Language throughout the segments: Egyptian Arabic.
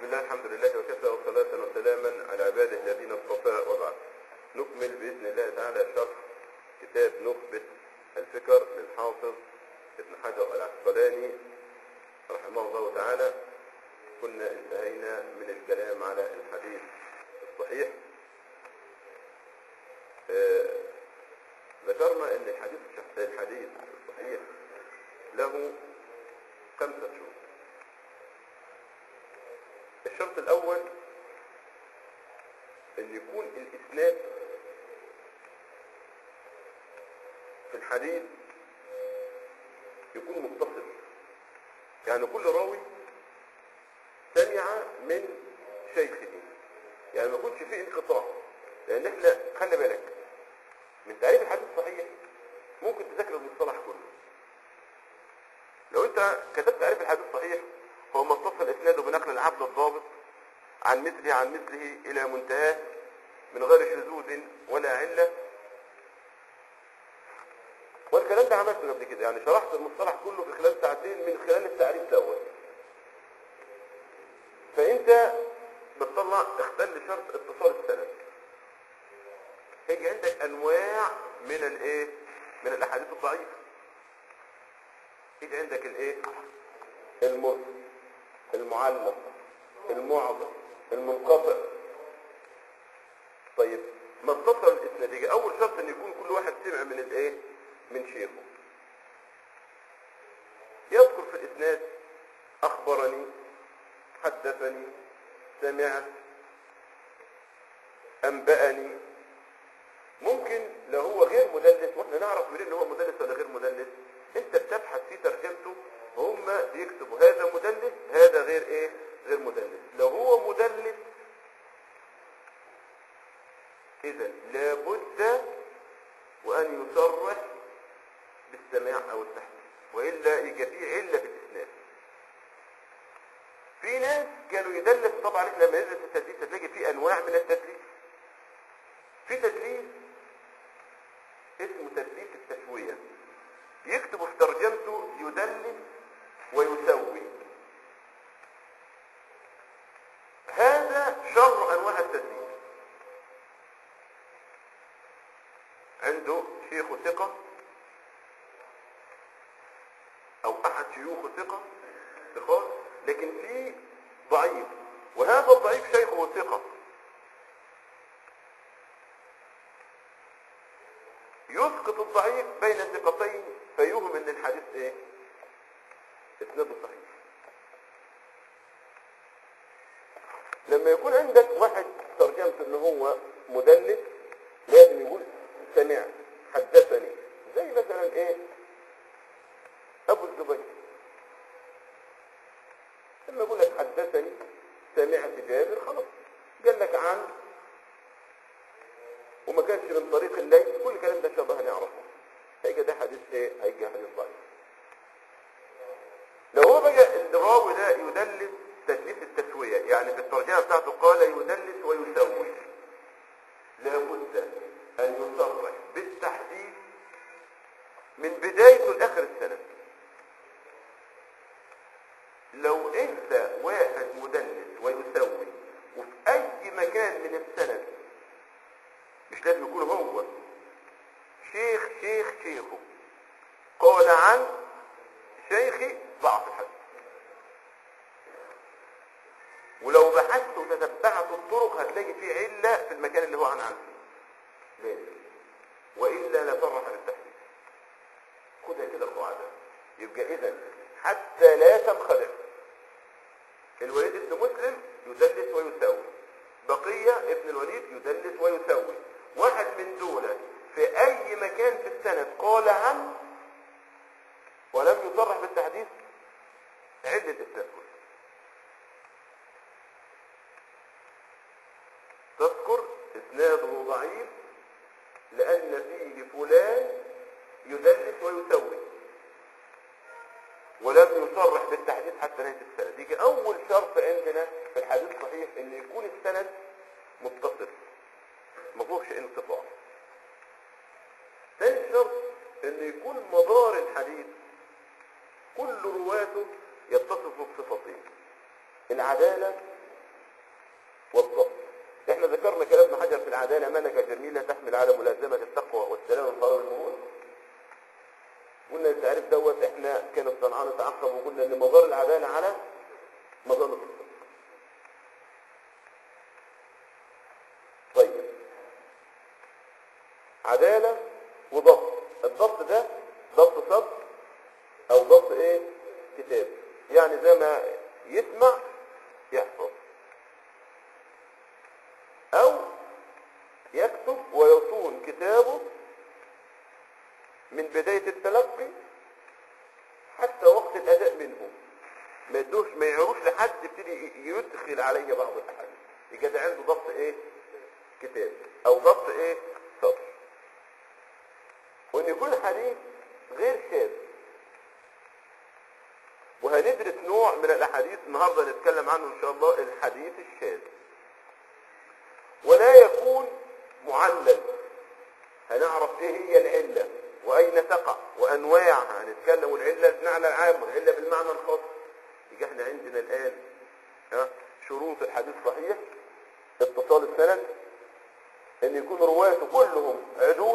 بسم الله الحمد لله وكفى وصلاة وسلاما على عباده الذين اصطفى وبعد نكمل بإذن الله تعالى شرح كتاب نخبة الفكر للحافظ ابن حجر العسقلاني رحمه الله تعالى كنا انتهينا من الكلام على الحديث الصحيح آه، ذكرنا ان الحديث الحديث الصحيح له خمسة شروط الشرط الاول ان يكون الاسناد في الحديث يكون متصل يعني كل راوي سمع من شيخه يعني ما يكونش فيه انقطاع لان احنا خلي بالك من تعريف الحديث الصحيح ممكن تذاكر المصطلح كله لو انت كتبت تعريف الحديث الصحيح هو ما اتصل اسناده بنقل العبد الضابط عن مثله عن مثله الى منتهاه من غير شذوذ ولا عله والكلام ده عملته قبل كده يعني شرحت المصطلح كله في خلال ساعتين من خلال التعريف الاول فانت بتطلع اختل شرط اتصال السند هيجي عندك انواع من الايه من الاحاديث الضعيفه يجي عندك الايه المرسل المعلق المعضل المنقطع طيب ما اتصل الاسناد يجي اول شرط ان يكون كل واحد سمع من الايه من شيخه يذكر في الاسناد اخبرني حدثني سمعت انبأني ممكن لو هو غير مدلس واحنا نعرف منين ان هو مدلس ولا غير مدلس انت بتبحث في ترجمته هم بيكتبوا هذا مدلس هذا غير ايه غير مدلس لو هو مدلس اذا لابد وان يصرح بالسماع او التحديث والا يبقى فيه عله في الاسناد في ناس كانوا يدلس طبعا احنا لما ندرس التدليس هتلاقي في انواع من التدليس في تدليس اسمه تدليس التسويه يكتب في ترجمته يدلس ويسوي هذا شر انواع التدليس عنده شيخ ثقة او احد شيوخ ثقة ثقات لكن في ضعيف وهذا الضعيف شيخه ثقة يسقط الضعيف بين ثقتين فيوهم ان الحديث ايه اسناده صحيح لما يكون عندك واحد ترجمت ان هو مدلس لازم يقول سمعت حدثني زي مثلا ايه ابو الزبير لما يقول لك حدثني سمعت جابر خلاص قال لك عن وما كانش من طريق الليل كل الكلام ده ان شاء الله هنعرفه هيجي ده حديث ايه هيجي حديث ضعيف لو هو بقى الراوي ده يدلس تدليس التسويه يعني في الترجمه بتاعته قال يدلس ويسوي لابد ان يصرح بالتحديث من بدايته لاخر السنه لو انت واحد مدلس ويسوي وفي اي مكان من السند مش لازم يكون هو شيخ شيخ شيخه قال عن شيخي ضعف الحديث ولو بحثت وتتبعت الطرق هتلاقي فيه علة في المكان اللي هو عن عنه لازم وإلا لا صرح بالتحديث خدها كده قاعدة يبقى إذا حتى لا تنخدع الوليد بن مسلم يدلس ويساوي بقية ابن الوليد يدلس ويسوي واحد من دول في اي مكان في السند قال عن ولم يصرح بالتحديث علة الاسناد كله تذكر اسناده ضعيف لان فيه فلان يدلس ويسوي ولم يصرح بالتحديث حتى نهايه السند يجي اول شرط عندنا في الحديث الصحيح ان يكون السند متصل ما فيهوش انقطاع ثاني شرط ان يكون مدار الحديث كل رواته يتصف بصفتين العدالة العدالة ملكة جميلة تحمل على ملازمة التقوى والسلام من قرار المرور قلنا التعريف دوت احنا كان الصنعاء نتعقب وقلنا ان مدار العدالة على مظلة الصدق طيب عدالة وضبط الضبط ده ضبط صدر او ضبط ايه كتاب يعني زي ما يسمع يحفظ او يكتب ويصون كتابه من بداية التلقي حتى وقت الاداء منه ما يدوش ما يعروش لحد يبتدي يدخل عليه بعض الاحاديث يبقى ده عنده ضبط ايه كتاب او ضبط ايه سطر وان يكون الحديث غير شاذ وهندرس نوع من الاحاديث النهارده نتكلم عنه ان شاء الله الحديث الشاذ ولا يكون معلل هنعرف ايه هي العله واين تقع وانواعها هنتكلم والعله بمعنى العام والعله بالمعنى الخاص يبقى احنا عندنا الان ها شروط الحديث صحيح اتصال السند ان يكون رواته كلهم عدول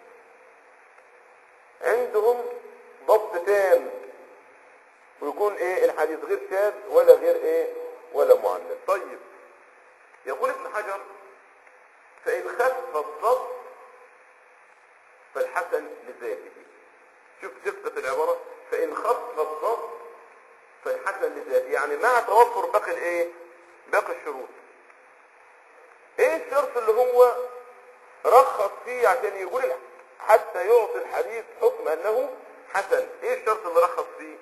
عندهم ضبط تام ويكون ايه الحديث غير شاذ ولا غير ايه ولا معلل طيب يقول ابن حجر فإن خف الضبط فالحسن لذاته شوف دقة العبارة فإن خف الضبط فالحسن لذاته يعني مع توفر باقي الايه باقي الشروط ايه الشرط اللي هو رخص فيه عشان يقول الح- حتى يعطي الحديث حكم انه حسن ايه الشرط اللي رخص فيه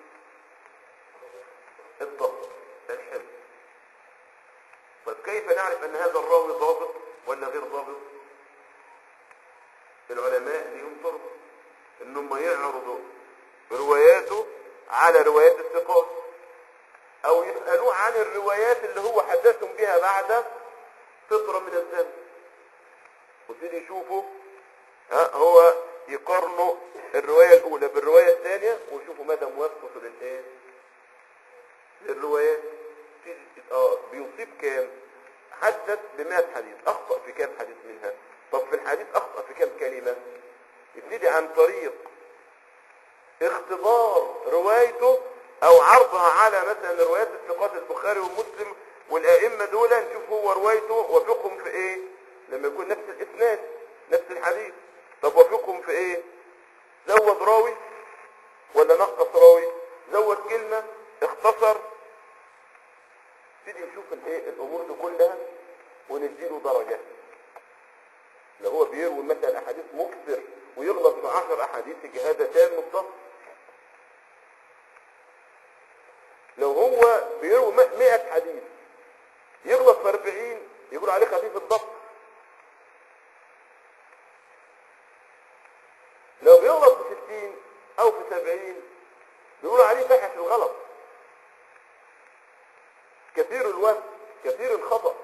الضبط الحفظ طيب كيف نعرف ان هذا الراوي ضابط ولا غير ضابط العلماء ليهم طرق انهم يعرضوا رواياته على روايات الثقات او يسألوه عن الروايات اللي هو حدثهم بها بعد فترة من الزمن وابتدي يشوفوا ها هو يقارنوا الرواية الأولى بالرواية الثانية ويشوفوا مدى موافقته للإيه؟ للروايات تيجي- اه بيصيب كام؟ حدث ب 100 حديث، أخطأ في كام حديث منها؟ طب في الحديث أخطأ في كام كلمة؟ يبتدي عن طريق اختبار روايته او عرضها على مثلا روايات الثقات البخاري ومسلم والائمه دول نشوف هو روايته وفقهم في ايه لما يكون نفس الاسناد نفس الحديث طب وفقهم في ايه زود راوي ولا نقص راوي زود كلمه اختصر نبتدي نشوف الايه الامور دي كلها ونديله درجه لو هو بيروي مثلا احاديث مكثر ويغلط في 10 احاديث يجي هذا تام الضبط لو هو بيروي 100 حديث يغلط في 40 يقول عليه خفيف الضبط لو بيغلط في 60 او في 70 بيقول عليه فاحش الغلط كثير الوهم كثير الخطأ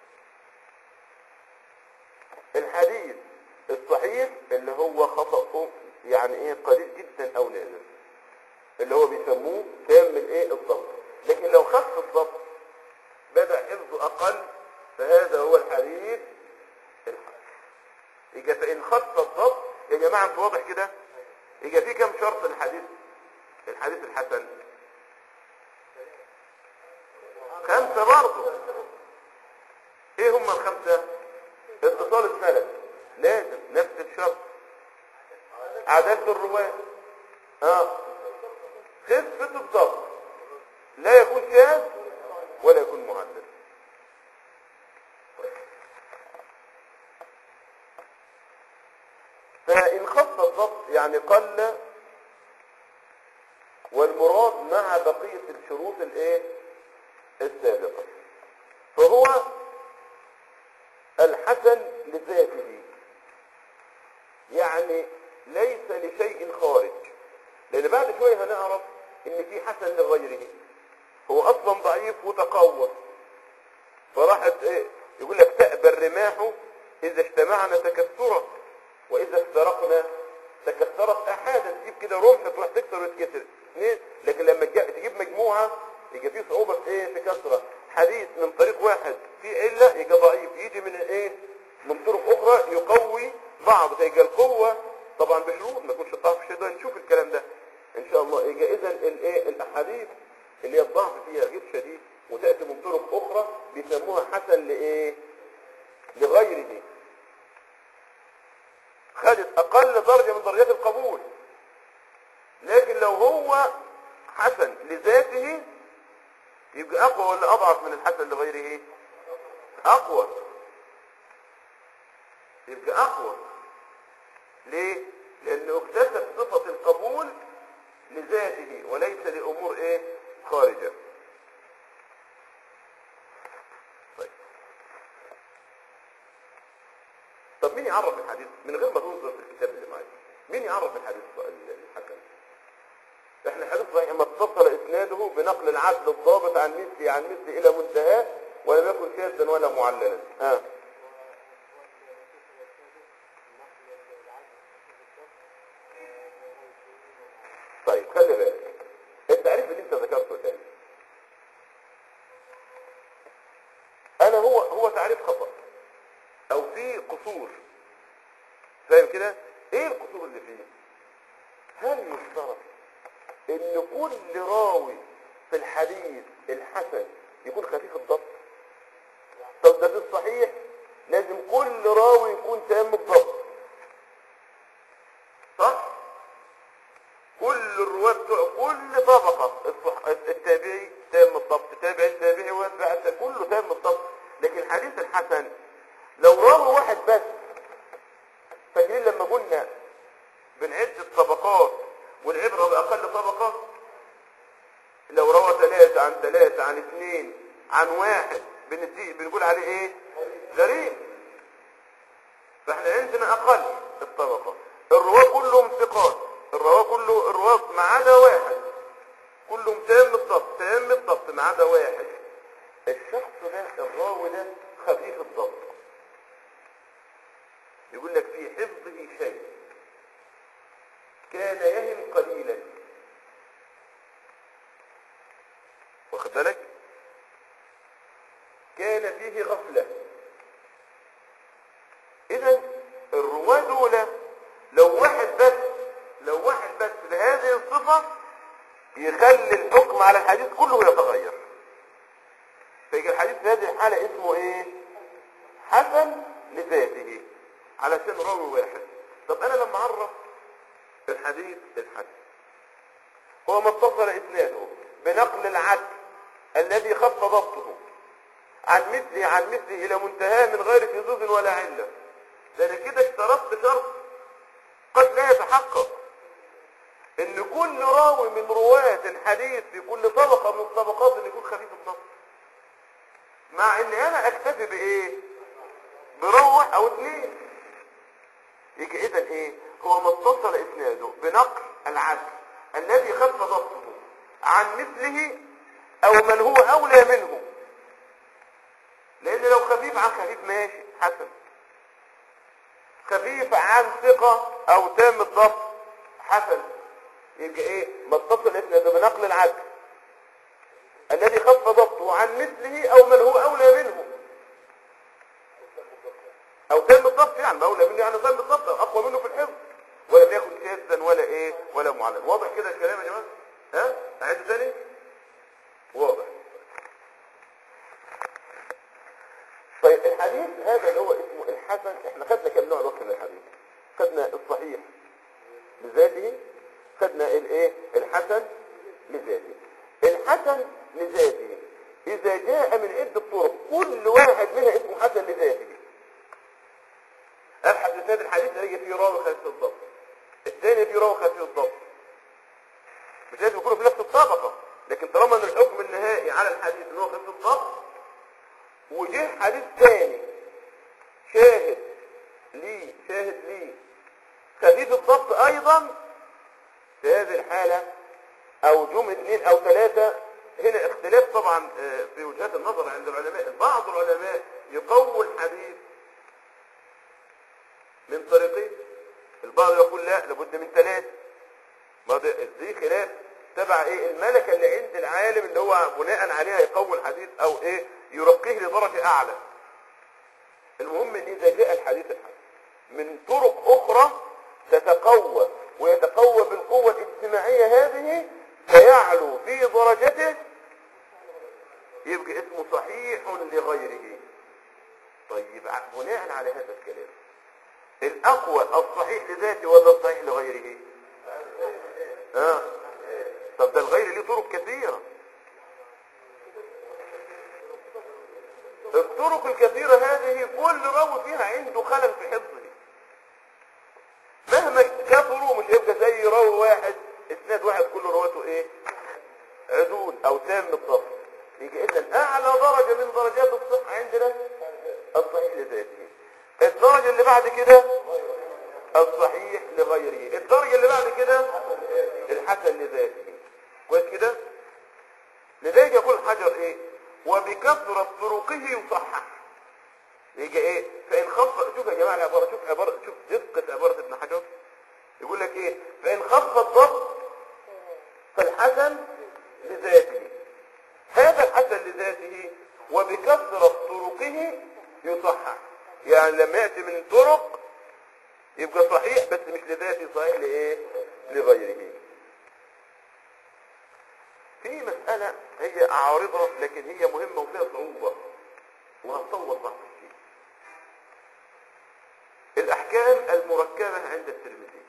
الحديث الصحيح اللي هو خطأه يعني ايه قليل جدا او نادر اللي هو بيسموه تام الايه الضبط لكن لو خف الضبط بدا حفظه اقل فهذا هو الحديث الحسن يبقى فان خف الضبط يا جماعه انت واضح كده يبقى في كم شرط الحديث الحديث الحسن خمسه برضه ايه هم الخمسه اتصال السند لازم نفس الشرط عدالة الرواة اه خفة الضبط لا يكون شاذ ولا يكون معدل فإن خف الضبط يعني قل والمراد مع بقية الشروط الايه السابقة فهو الحسن لذاته يعني ليس لشيء خارج لان بعد شوية هنعرف ان في حسن لغيره هو اصلا ضعيف وتقوى فراحت ايه يقول لك تأبى الرماح اذا اجتمعنا تكسرت واذا افترقنا تكسرت احادا تجيب كده رمح تروح تكسر وتكسر اثنين لكن لما تجا- تجيب مجموعة يبقى في صعوبة في ايه في كسرة حديث من طريق واحد في علة يبقى ضعيف يجي من ايه من طرق فيجي القوة طبعا بشروط ما يكونش الضعف شديد نشوف الكلام ده ان شاء الله يجي اذا الايه الاحاديث اللي هي الضعف فيها غير شديد وتأتي من طرق اخرى بيسموها حسن لايه لغيره خدت اقل درجة من درجات القبول لكن لو هو حسن لذاته يبقى اقوى ولا اضعف من الحسن لغيره اقوى يبقى اقوى ليه لانه اكتسب صفة القبول لذاته وليس لامور ايه خارجة طيب طب مين يعرف الحديث من غير ما تنظر في الكتاب اللي معاك مين يعرف الحديث الحسن احنا الحديث صحيح ما اتصل اسناده بنقل العدل الضابط عن مثله عن مثله الى منتهاه ولم يكن شاذا ولا معللا ها طيب خلي بالك التعريف اللي انت ذكرته الان انا هو هو تعريف خطأ او فيه قصور فاهم كده ايه القصور اللي فيه هل يشترط ان كل راوي في الحديث الحسن يكون خفيف الضبط طب ده في الصحيح لازم كل راوي يكون تام الضبط صح كل الرواة بتوع كل طبقة الصح... التابعي تام الضبط التابعي التابعي ويتبع التابعي كله تام الضبط لكن الحديث الحسن لو راوي واحد بس فاكرين لما قلنا بنعد الطبقات والعبرة بأقل طبقة لو روى ثلاثة عن ثلاثة عن اثنين عن واحد بندي بنقول عليه ايه غريب فاحنا عندنا اقل الطبقة الرواة كلهم ثقات الرواة كله الرواة ما عدا واحد كلهم تام الضبط تام الضبط ما عدا واحد الشخص ده الراوي ده خفيف الضبط يقول لك في حفظه شيء كان يهم قليلا واخد بالك كان فيه غفلة اذا الرواة دول لو واحد بس لو واحد بس لهذه الصفة يخلي الحكم على الحديث كله يتغير فيجي الحديث في هذه الحالة اسمه ايه حسن لذاته علشان راوي واحد طب انا لما اعرف الحديث الحسن هو ما اتصل اسناده بنقل العدل الذي خف ضبطه عن مثله عن مثله الى منتهاه من غير شذوذ ولا عله ده انا كده اشترطت شرط قد لا يتحقق ان كل راوي من رواة الحديث في كل طبقة من الطبقات اللي يكون خفيف الضبط مع ان انا اكتفي بايه بروح او اثنين يجي اذا ايه هو ما اتصل اسناده بنقل العدل الذي خف ضبطه عن مثله او من هو اولى منه لان لو خفيف عن خفيف ماشي حسن خفيف عن ثقة او تام الضبط حسن يبقى ايه ما اتصل اسناده بنقل العدل الذي خف ضبطه عن مثله او من هو اولى منه او تام الضبط يعني ما اولى منه يعني تام الضبط اقوى منه في الحفظ ولم يكن شاذا ولا ايه ولا معلم واضح كده الكلام يا جماعه ها اعيد تاني واضح طيب الحديث هذا اللي هو اسمه الحسن احنا خدنا كم نوع بس من الحديث خدنا الصحيح لذاته خدنا الايه الحسن لذاته الحسن لذاته اذا جاء من عدة طرق كل واحد منها اسمه حسن لذاته ابحث اسناد الحديث الاقي فيه راوي خفيف الضبط الثاني فيه راوي خفيف الضبط مش لازم يكونوا في نفس الطبقه لكن طالما ان الحكم النهائي على الحديث ان هو خفيف الضبط وجه حديث ثاني شاهد لي شاهد لي خفيف الضبط ايضا في هذه الحاله او جم اثنين او ثلاثه هنا اختلاف طبعا آه، في وجهات النظر عند العلماء بعض العلماء يقوي الحديث من طريقين البعض يقول لا لابد من ثلاث ما ده دي خلاف تبع ايه الملكة اللي عند العالم اللي هو بناء عليها يقوي الحديث او ايه يرقيه لدرجة اعلى المهم ان اذا جاء الحديث الحسن من طرق اخرى تتقوى ويتقوى بالقوة الاجتماعية هذه فيعلو في درجته يبقى اسمه صحيح لغيره طيب بناء على هذا الكلام الاقوى الصحيح لذاته ولا الصحيح لغيره ها طب ده الغير ليه طرق كثيرة الطرق الكثيرة هذه كل راوي فيها عنده خلل في حفظه مهما كثروا مش هيبقى زي راوي واحد اسناد واحد كل رواته ايه عدول او تام الضبط يجي اذا اعلى درجة من درجات الصحة عندنا الصحيح لذاته الدرجة اللي بعد كده الصحيح لغيره الدرجة اللي بعد كده الحسن لذاته كويس كده لذلك يقول حجر ايه وبكثرة طرقه يصحح يجي ايه فان خف شوف يا جماعه العباره شوف عباره شوف دقه عباره ابن حجر يقول لك ايه فان خف الضبط فالحسن لذاته هذا الحسن لذاته وبكثرة طرقه يصحح يعني لما يأتي من طرق يبقى صحيح بس مش لذاته صحيح لإيه لغيره في مسألة هي عارضة لكن هي مهمة وفيها صعوبة وهتصور بعض الشيء الأحكام المركبة عند الترمذي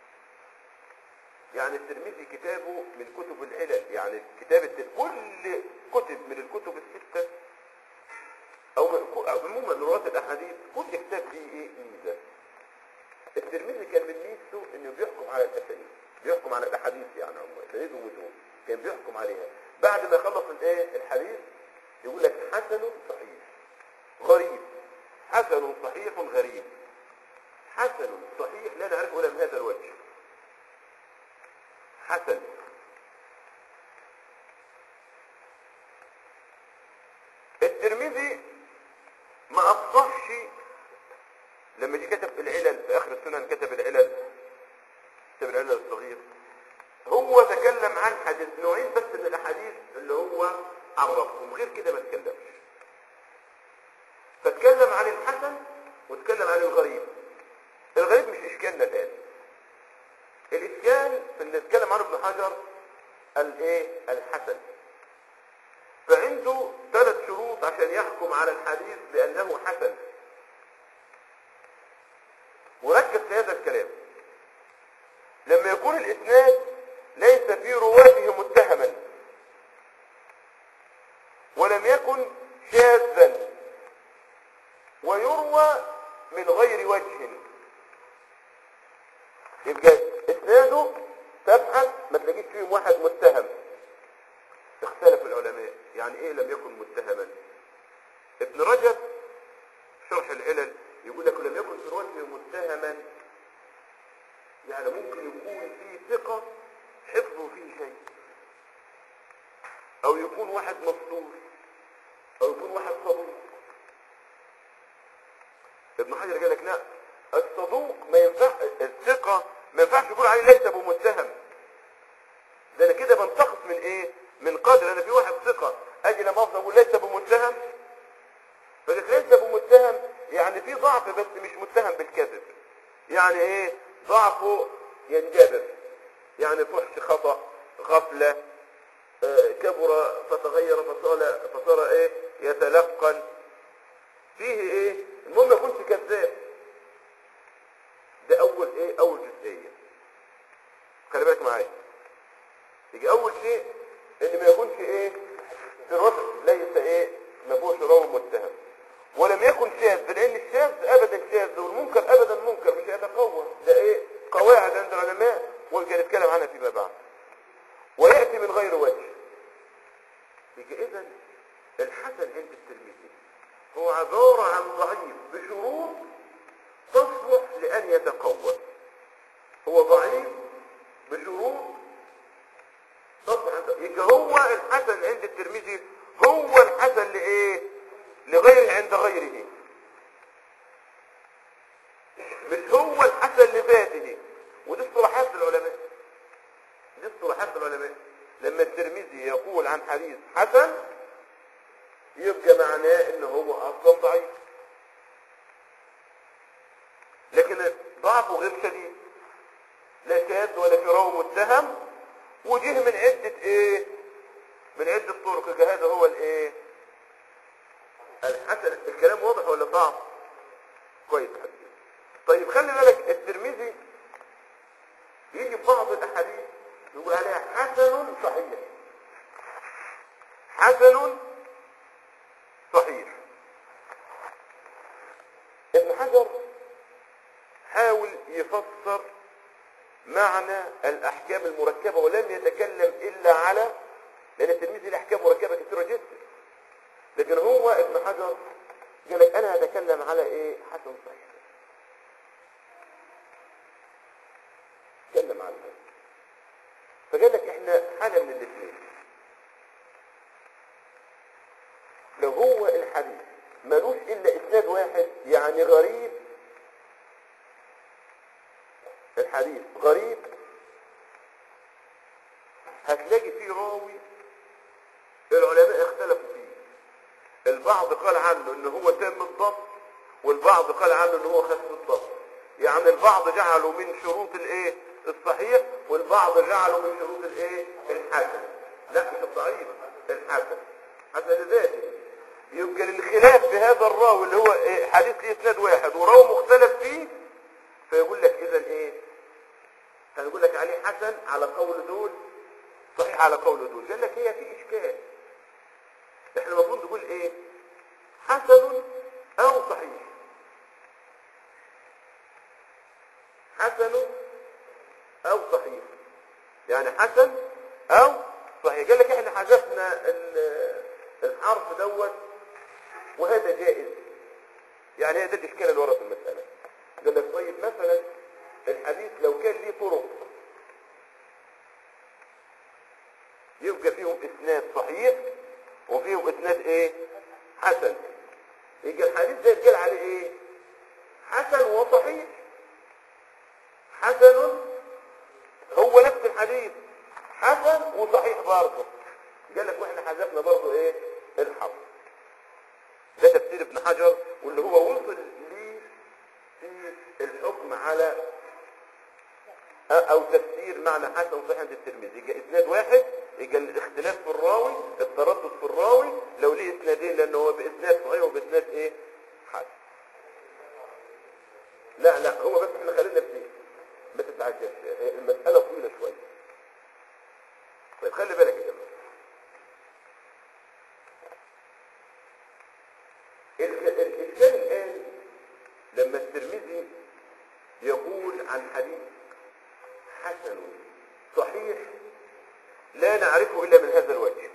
يعني الترمذي كتابه من كتب العلل يعني كتاب التر... كل كتب من الكتب الستة أو من- أو عموما رواة الأحاديث كل كتاب فيه إيه ميزة الترمذي كان من ميزته إنه بيحكم على الأسانيد بيحكم على الأحاديث يعني عموما أسانيد ومتون كان بيحكم عليها بعد ما يخلص الإيه الحديث يقول لك حسن صحيح غريب حسن صحيح غريب حسن صحيح لا نعرفه إلا من هذا الوجه حسن الترمذي ما أفصحش لما جه كتب العلل في آخر السنن كتب العلل كتب العلل الصغير هو تكلم عن حديث نوعين بس من الأحاديث اللي هو عرفهم غير كده ما تكلمش فاتكلم عن الحسن واتكلم عن الغريب الغريب مش إشكالنا الآن الإشكال في اللي اتكلم عنه ابن حجر الايه الحسن فعنده ثلاث شروط عشان يحكم على الحديث بأنه حسن وركز في هذا الكلام لما يكون الإسناد ليس في رواته متهما ولم يكن شاذا ويروى من غير وجه يبقى اسناده تبحث ما تلاقيش فيهم واحد متهم اختلف العلماء يعني ايه لم يكن متهما ابن رجب شرح العلل يقول لك لم يكن في روايته متهما يعني ممكن يكون فيه ثقة حفظه فيه شيء او يكون واحد مصدور او يكون واحد صدوق ابن حجر قال لك لا الصدوق ما ينفع الثقة ما ينفعش يقول عليه ليس بمتهم ده انا كده بنتقص من ايه من قدر انا في واحد ثقة اجي لما افضل اقول ليس بمتهم فقلت ليس بمتهم يعني في ضعف بس مش متهم بالكذب يعني ايه ضعفه ينجبر يعني فحش خطأ غفلة آه، كبر فتغير فصار فصار ايه يتلقن فيه ايه المهم ما يكونش كذاب ده اول ايه اول جزئيه خلي بالك معايا يجي اول شيء ان ما يكونش ايه في الوصف ليس ايه ما فيهوش راوي متهم ولم يكن شاذ لان الشاذ ابدا شاذ والمنكر ابدا منكر مش هيتقوى ده ايه قواعد عند العلماء وهنتكلم عنها فيما بعد وياتي من غير وجه يجي اذا الحسن عند الترمذي هو عباره عن ضعيف بشروط تصلح لأن يتقوى هو ضعيف بشروط تصلح أن- يبقى هو الحسن عند الترمذي هو الحسن لإيه لغيره عند غيره مش هو الحسن لذاته ودي اصطلاحات العلماء دي اصطلاحات العلماء لما الترمذي يقول عن حديث حسن يبقى معناه ان هو اصلا ضعيف لكن ضعفه غير شديد لا شاذ ولا في راوي متهم وجه من عدة ايه من عدة طرق هذا هو الايه الحسن الكلام واضح ولا صعب كويس طيب خلي بالك الترمذي يجي في بعض الاحاديث يقول عليها حسن صحيح حسن صحيح ابن حجر حاول يفسر معنى الاحكام المركبه ولم يتكلم الا على لان التلميذ له احكام مركبه كثيره جدا لكن هو ابن حجر قال لك انا هتكلم على ايه حسن صحيح اتكلم عنها فقال لك احنا حاله من الاثنين لو هو الحديث ملوش الا اسناد واحد يعني غريب الحديث غريب هتلاقي فيه راوي العلماء اختلفوا فيه البعض قال عنه ان هو تام الضبط والبعض قال عنه ان هو خف الضبط يعني البعض جعله من شروط الايه الصحيح والبعض جعله من شروط الايه الحسن لا مش الضعيف الحسن حسن ذاته يبقى الخلاف في هذا الراوي اللي هو إيه حديث ليه اسناد واحد وراوي مختلف فيه فيقول لك اذا ايه هنقول لك عليه حسن على قول دول صحيح على قول دول قال لك هي في اشكال احنا المفروض نقول ايه حسن او صحيح حسن او صحيح يعني حسن او صحيح قال لك احنا حذفنا ال- الحرف دوت وهذا جائز يعني هذا الاشكال اللي ورا في المساله قال لك طيب مثلا الحديث لو كان ليه طرق يبقى فيهم اسناد صحيح وفيهم اسناد ايه حسن يبقى الحديث ده يتقال عليه ايه حسن وصحيح حسن هو نفس الحديث حسن وصحيح برضه قال لك واحنا حذفنا برضه ايه الحرف ده تفسير ابن حجر واللي هو وصل ليه في الحكم على او تفسير معنى حسن صحيح عند الترمذي يبقى اسناد واحد يبقى الاختلاف في الراوي التردد في الراوي لو ليه اسنادين لانه هو باسناد صحيح وباسناد ايه حسن لا لا هو بس احنا خلينا في دي ما تتعجبش هي المساله طويله شويه طيب خلي بالك يا جماعه ال- ال- الاشكال الان لما الترمذي يقول عن حديث حسن صحيح لا نعرفه الا من هذا الوجه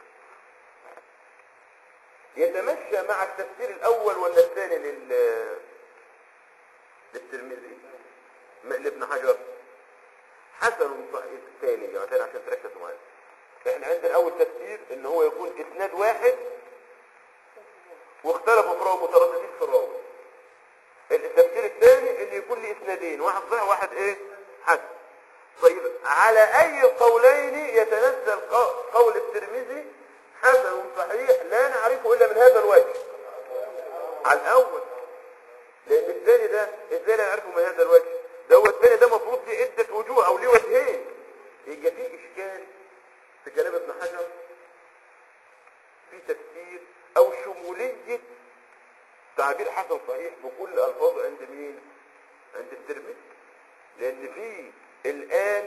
يتمشى مع التفسير الاول ولا الثاني لل للترمذي م- لابن حجر حسن صحيح الثاني يا جماعه عشان تركزوا معايا احنا عندنا اول تفسير ان هو يكون اسناد واحد واختلفوا في راوي مترددين في الراوي التفسير الثاني اللي يكون لي اسنادين واحد صحيح واحد ايه حسن طيب على اي قولين يتنزل ق- قول الترمذي حسن صحيح لا نعرفه الا من هذا الوجه على الاول لان الثاني ده ازاي لا نعرفه من هذا الوجه ده هو الثاني ده مفروض ليه عده وجوه او ليه وجهين يبقى في اشكال في كلام ابن حجر في تفسير او شموليه تعبير حسن صحيح بكل الفاظه عند مين عند الترمذي لان في الان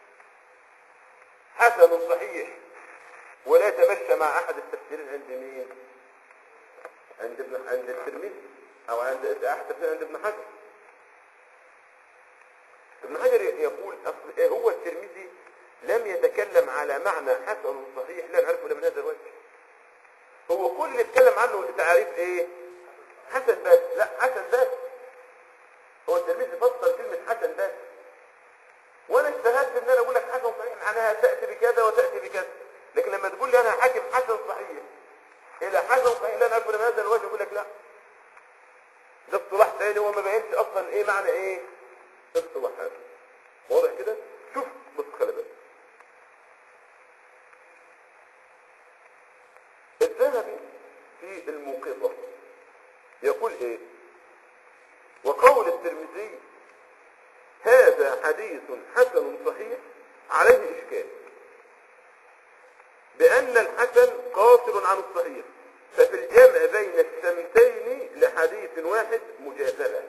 حسن صحيح ولا يتمشى مع احد التفسيرين عند مين عند ابن عند الترمذي او عند احد التفسيرين عند ابن حجر ابن حجر يقول اصل إيه هو الترمذي لم يتكلم على معنى حسن صحيح لا نعرفه الا من هذا الوجه هو كل اللي اتكلم عنه تعريف ايه حسن بس لا حسن بس هو التلميذ فسر كلمة حسن بس وانا اجتهدت ان انا اقول لك حسن صحيح معناها تأتي بكذا وتأتي بكذا لكن لما تقول لي انا حاكم حسن صحيح الى حسن صحيح لا نقول من هذا الوجه اقول لك لا ده اصطلاح تاني وما بينش اصلا ايه معنى ايه اصطلاح هذا واضح كده شوف بص خلي بالك الذهبي في الموقظة يقول ايه وقول الترمذي حديث حسن صحيح عليه إشكال بأن الحسن قاصر عن الصحيح ففي الجمع بين السمتين لحديث واحد مجادلة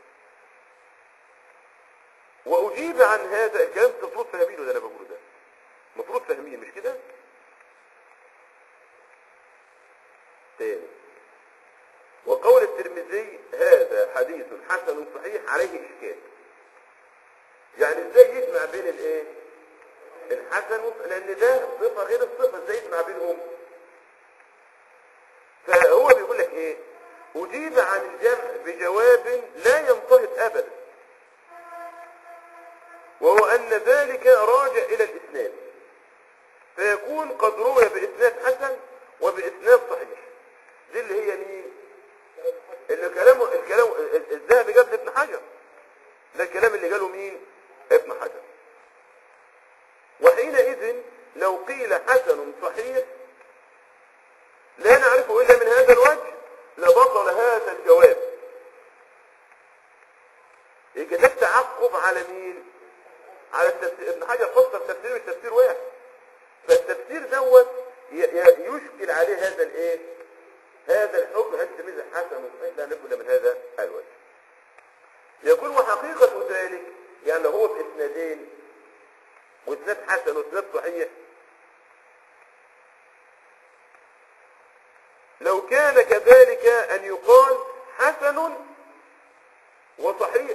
وأجيب عن هذا الكلام المفروض فاهمينه ده أنا بقوله ده المفروض فاهمين مش كده؟ تاني وقول الترمذي هذا حديث حسن صحيح عليه إشكال يعني ازاي يجمع بين الايه الحسن والص- لان ده صفة غير الصفة ازاي يجمع بينهم فهو بيقول لك ايه اجيب عن الجمع بجواب لا ينضبط ابدا وهو ان ذلك راجع الى الاسناد فيكون قد روي باسناد حسن وباسناد صحيح دي اللي هي مين اللي كلامه الكلام الذهبي جاب ابن حجر ده الكلام اللي قاله مين ابن حجر وحينئذ لو قيل حسن صحيح لا نعرفه الا من هذا الوجه لبطل هذا الجواب يبقى ده تعقب على مين على التفسير ابن حجر فسر تفسير التفسير واحد فالتفسير دوت ي- ي- يشكل عليه هذا الايه هذا الحكم هل تميز حسن وصحيح لا نقول من هذا الوجه يقول وحقيقة ذلك يعني لو هو بإسنادين وإسناد حسن وإسناد صحيح لو كان كذلك أن يقال حسن وصحيح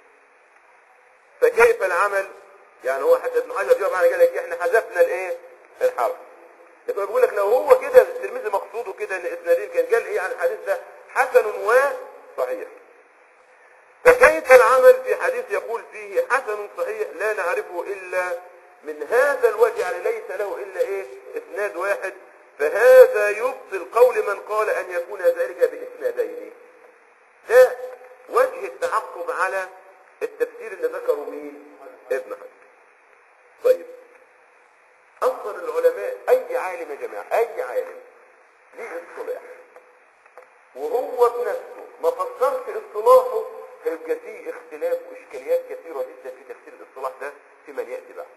فكيف العمل يعني هو حتى ابن حجر جاوب على قال لك احنا حذفنا الايه الحرف لكن بيقول لك لو هو كده الترمذي مقصوده كده ان اسنادين كان قال ايه عن الحديث ده حسن وصحيح فكيف العمل في حديث يقول فيه حسن صحيح لا نعرفه إلا من هذا الوجه يعني ليس له إلا إيه إسناد واحد فهذا يبطل قول من قال أن يكون ذلك بإسنادين ده وجه التعقب على التفسير اللي ذكره مين ابن حجر طيب أصلا العلماء أي عالم يا جماعة أي عالم ليه اصطلاح وهو بنفسه ما فسرش اصطلاحه هيبقى فيه اختلاف واشكاليات كثيره جدا في تفسير الاصطلاح ده في من ياتي بعد.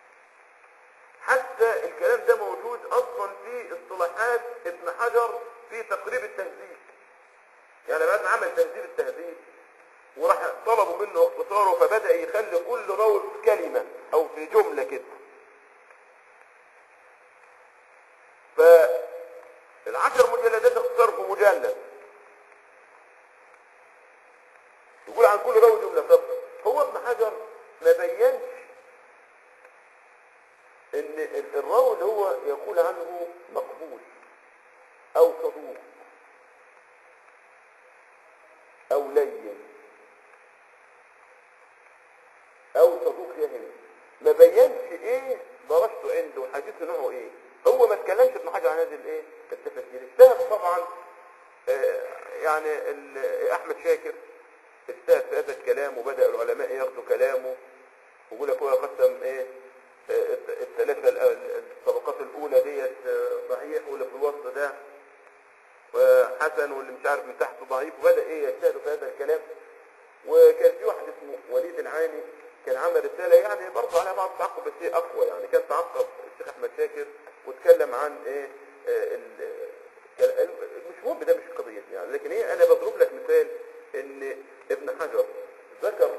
حتى الكلام ده موجود اصلا في اصطلاحات ابن حجر في تقريب التهذيب. يعني بعد ما عمل تهذيب التهذيب وراح طلبوا منه اختصاره فبدا يخلي كل راوي في كلمه او في جمله كده. فالعشر مجلدات اختصار في مجلد يقول عن كل راوي جملة طب هو ابن حجر ما بينش ان ال- الراوي اللي هو يقول عنه مقبول او صدوق او لين او صدوق يهم ما بينش ايه درجته عنده وحديثه نوعه ايه هو ما اتكلمش ابن حجر عن هذه الايه التفاسير اجتهد طبعا آه، يعني ال- احمد شاكر اجتهد في هذا الكلام وبدا العلماء ياخذوا كلامه ويقول لك هو قسم ايه آه، الت- الثلاثه الأ- الطبقات الاولى ديت آه، صحيح واللي في الوسط ده وحسن واللي مش عارف من تحته ضعيف وبدا ايه يجتهدوا في هذا الكلام وكان في واحد اسمه وليد العاني كان عمل رساله يعني برضه على بعض التعقب بس هي اقوى يعني كان تعقب الشيخ احمد شاكر واتكلم عن ايه آه، ال- كان- مش مهم ده مش قضيتي يعني لكن ايه انا بضرب لك مثال ان ابن حجر ذكر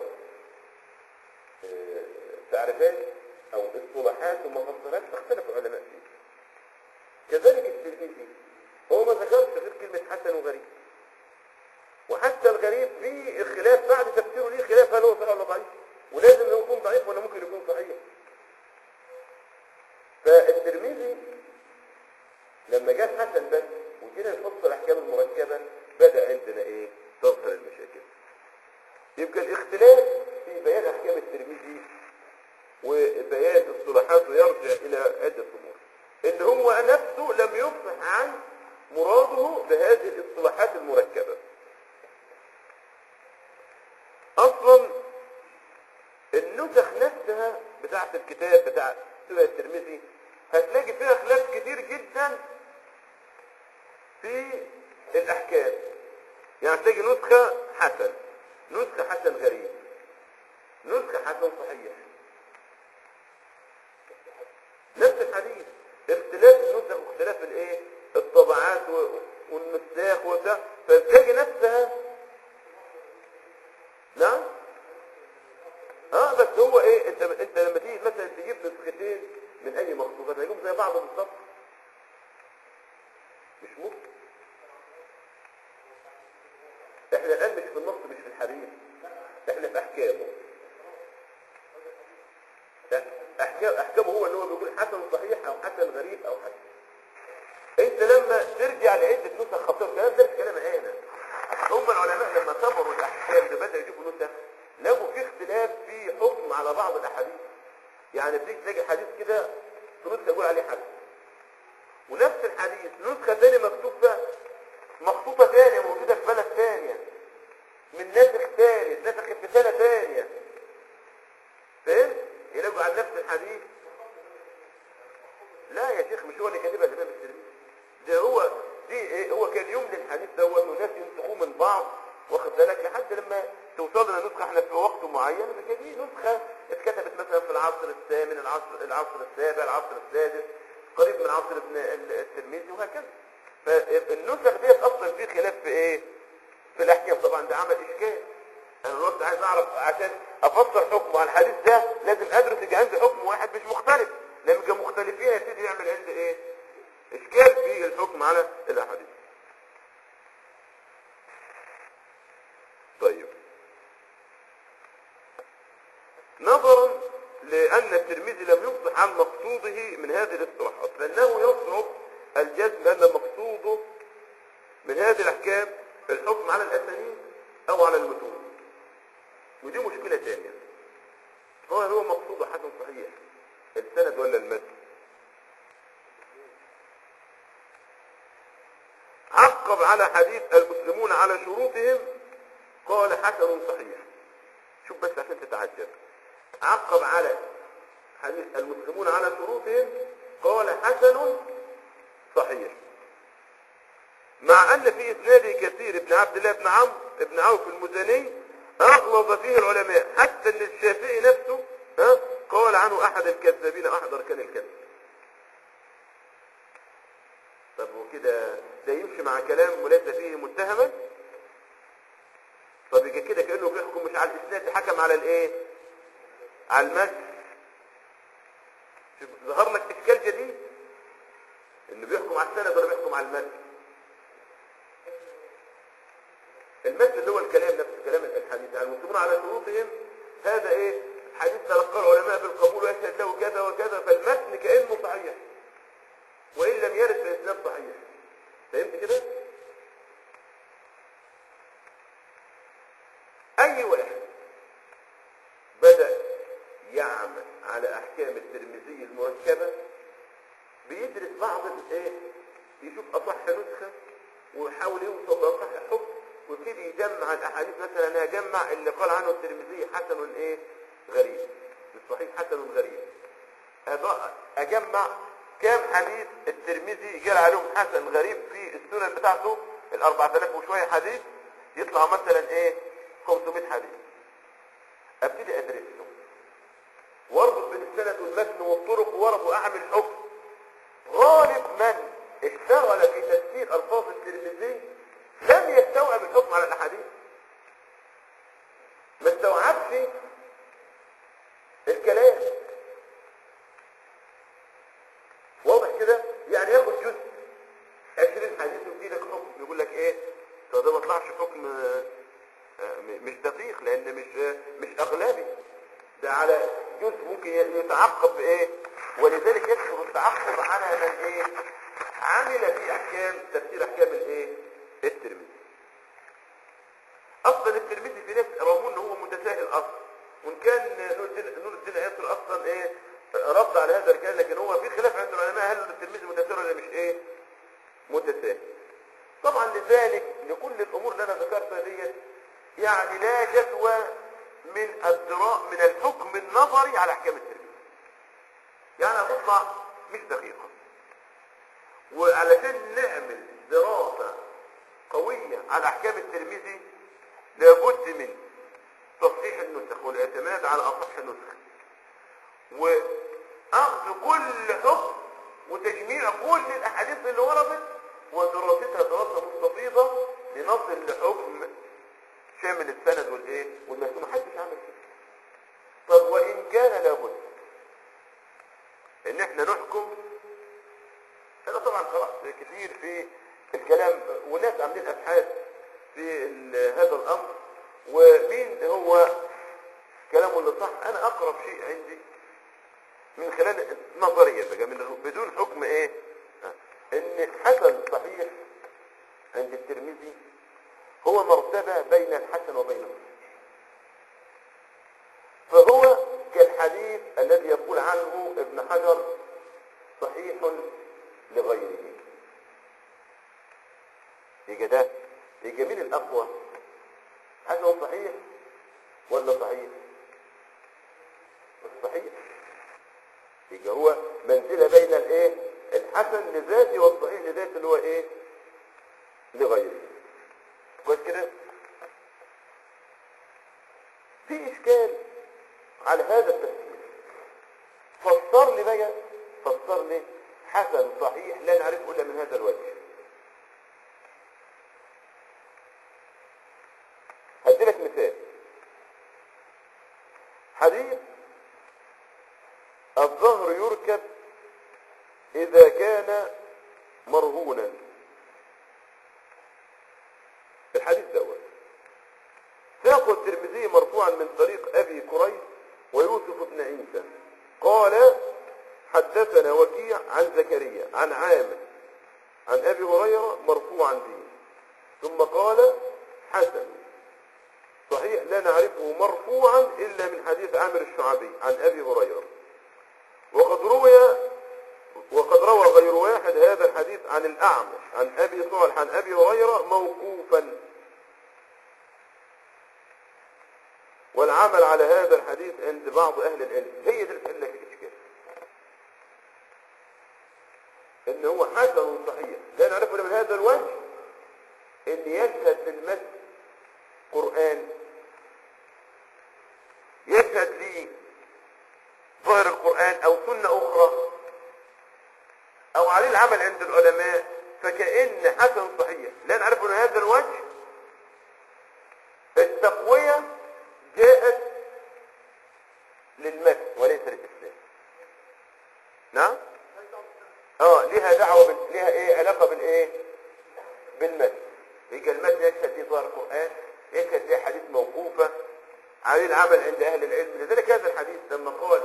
آه، تعريفات او اصطلاحات ومفصلات فاختلف العلماء فيه كذلك الترمذي هو ما ذكرش غير كلمه حسن وغريب وحتى الغريب فيه خلاف بعد تفسيره ليه خلاف هل هو صحيح ولا ضعيف ولازم هو يكون ضعيف ولا ممكن يكون صحيح فالترمذي لما جاء حسن بس وجينا نفصل الاحكام المركبه بدا عندنا ايه تظهر المشاكل يبقى الاختلاف في بيان احكام الترمذي وبيان اصطلاحاته يرجع الى عده امور ان هو نفسه لم يفصح عن مراده بهذه الاصطلاحات المركبه اصلا النسخ نفسها بتاعه الكتاب بتاع سنن الترمذي هتلاقي فيها خلاف كتير جدا في الاحكام يعني تلاقي نسخه حسن نسخه حسن غريب نسخه حسن صحيح الحديث اختلاف النسخ واختلاف الايه الطبعات و- والنساخ وبتاع فتلاقي نفسها نعم اه بس هو ايه انت انت لما تيجي مثلا تجيب نسختين من اي مخطوطه هتلاقيهم زي بعض بالظبط مش ممكن احنا الان مش في النص مش في الحديث احنا في احكامه لا، احكام احكامه هو اللي هو بيقول حسن صحيح او حسن غريب او حسن انت لما ترجع لعده نسخ خطير الكلام ده مش كلام انا هم العلماء لما صبروا الاحكام ده بدأوا يجيبوا نسخ لقوا في اختلاف في حكم على بعض الاحاديث يعني بتيجي تلاقي حديث كده ترد تقول عليه حديث ونفس الحديث نسخة تانية مكتوب فيها مخطوطة تانية موجودة في بلد تانية من ناسخ تاني اتنسخت في سنة تانية فاهم؟ يلاقوا عن نفس الحديث لا يا شيخ مش هو اللي كاتبها الإمام الترمذي ده هو دي إيه هو كان يملي الحديث دوت وناس ينسخوه من بعض واخد بالك لحد لما توصل لنا نسخه احنا في وقت معين فكان دي نسخه اتكتبت مثلا في العصر الثامن العصر العصر السابع العصر السادس قريب من عصر ابن ال- الترمذي وهكذا فالنسخ ديت اصلا في خلاف في ايه؟ في الاحكام طبعا ده عمل اشكال انا دلوقتي عايز اعرف عشان افسر حكم على الحديث ده لازم ادرس يبقى عندي حكم واحد مش مختلف لما يبقى مختلفين يبتدي يعمل عندي ايه اشكال في الحكم على الاحاديث طيب نظرا لان الترمذي لم يفصح عن مقصوده من هذه الاصطلاحات فانه يصعب الجزم ان مقصوده من هذه الاحكام الحكم على الاسانيد او على المتون ودي مشكلة ثانية هو هو مقصود حسن صحيح السند ولا المتن عقب على حديث المسلمون على شروطهم قال حسن صحيح شوف بس عشان تتعجب عقب على حديث المسلمون على شروطهم قال حسن صحيح مع ان في اسناده كثير ابن عبد الله بن عمرو بن عوف المزني اغلظ فيه العلماء حتى ان الشافعي نفسه ها قال عنه احد الكذابين احد اركان الكذب طب وكده ده يمشي مع كلام وليس فيه متهما طب يبقى كده كانه بيحكم مش على الاسناد حكم على الايه على المتن شوف ظهر لك اشكال جديد انه بيحكم على السند ولا بيحكم على المتن المتن اللي هو الكلام نفس كلام الحديث يعني المسلمون على شروطهم هذا ايه حديث تلقى العلماء بالقبول ويشهد له كذا وكذا فالمتن كانه صحيح وان لم يرد باسناد صحيح فهمت كده اي واحد بدا يعمل على احكام الترمذي المركبه بيدرس بعض الايه يشوف اصح نسخه ويحاول يوصل لاصح حكم ويبتدي يجمع الاحاديث مثلا انا اجمع اللي قال عنه الترمذي حسن ايه غريب الصحيح حسن غريب أضع- اجمع كام حديث الترمذي قال عليهم حسن غريب في السنن بتاعته ال 4000 وشويه حديث يطلع مثلا ايه 500 حديث ابتدي ادرسهم واربط بين السند والمتن والطرق واربط واعمل حكم غالب من اشتغل في تفسير الفاظ الترمذي لم يستوعب الحكم على الاحاديث ما استوعبش الكلام واضح كده يعني ياخد جزء 20 حديث ويدي لك حكم يقول لك ايه طب ده ما طلعش حكم آه، آه، م- مش دقيق لان مش آه، مش اغلبي ده على جزء ممكن يتعقب بايه ولذلك يكثر التعقب على من ايه عمل في احكام تفسير احكام الايه الترمذي اصلا الترمذي في ناس رغم ان هو متساهل اصلا وان كان نور الدين نور الدين ياسر اصلا ايه رد على هذا الكلام لكن هو في خلاف عند العلماء هل الترمذي متساهل ولا مش ايه متساهل طبعا لذلك لكل الامور اللي انا ذكرتها ديت يعني لا جدوى من الدراء من الحكم النظري على احكام الترمذي يعني هتطلع مش دقيقه وعلشان نعمل دراسه قويه على احكام الترمذي لابد من تصحيح النسخ والاعتماد على اصح نسخ واخذ كل حكم وتجميع كل الاحاديث اللي وردت ودراستها دراسه مستفيضه لنصل لحكم شامل السند والايه والمسلم محدش عمل كده طب وان كان لابد ان احنا نحكم هذا طبعا خلاص كتير في الكلام وناس عاملين ابحاث في ال- هذا الامر ومين هو كلامه اللي صح انا اقرب شيء عندي من خلال نظرية بقى من بدون حكم ايه آه، ان حسن صحيح عند الترمذي هو مرتبة بين الحسن وبين الصحيح فهو كالحديث الذي يقول عنه ابن حجر صحيح لغيره يجي ده يجي مين الأقوى حسن صحيح ولا صحيح الصحيح يبقى هو منزلة بين الايه الحسن لذاته والصحيح لذاته اللي هو ايه لغيره كويس كده في اشكال على هذا التفسير فسر لي بقى فسر لي حسن صحيح لا نعرفه الا من هذا الوجه هديلك مثال حديث الظهر يركب إذا كان مرهونا الحديث دوت ساق الترمذي مرفوعا من طريق أبي كريب ويوسف بن عيسى قال حدثنا وكيع عن زكريا عن عامر عن أبي هريرة مرفوعا به ثم قال حسن صحيح لا نعرفه مرفوعا إلا من حديث عامر الشعبي عن أبي هريرة وقد روي وقد روى غير واحد هذا الحديث عن الأعمش عن أبي صالح عن أبي هريرة موقوفا والعمل على هذا الحديث عند بعض أهل العلم هي دي اللي تحل لك الإشكال إن هو حسن صحيح لا نعرفه إلا من هذا الوجه إن يشهد للمس قرآن يشهد لي ظاهر القرآن أو سنة أخرى أو عليه العمل عند العلماء فكأن حسن صحيح لا نعرف من هذا الوجه التقوية جاءت للمتن وليس للإسلام نعم اه ليها دعوة بال... ليها ايه علاقة بالايه بالمتن يبقى المتن يشهد ليه ظاهر القرآن يشهد ليه حديث موقوفة عليه العمل عند اهل العلم لذلك هذا الحديث لما قال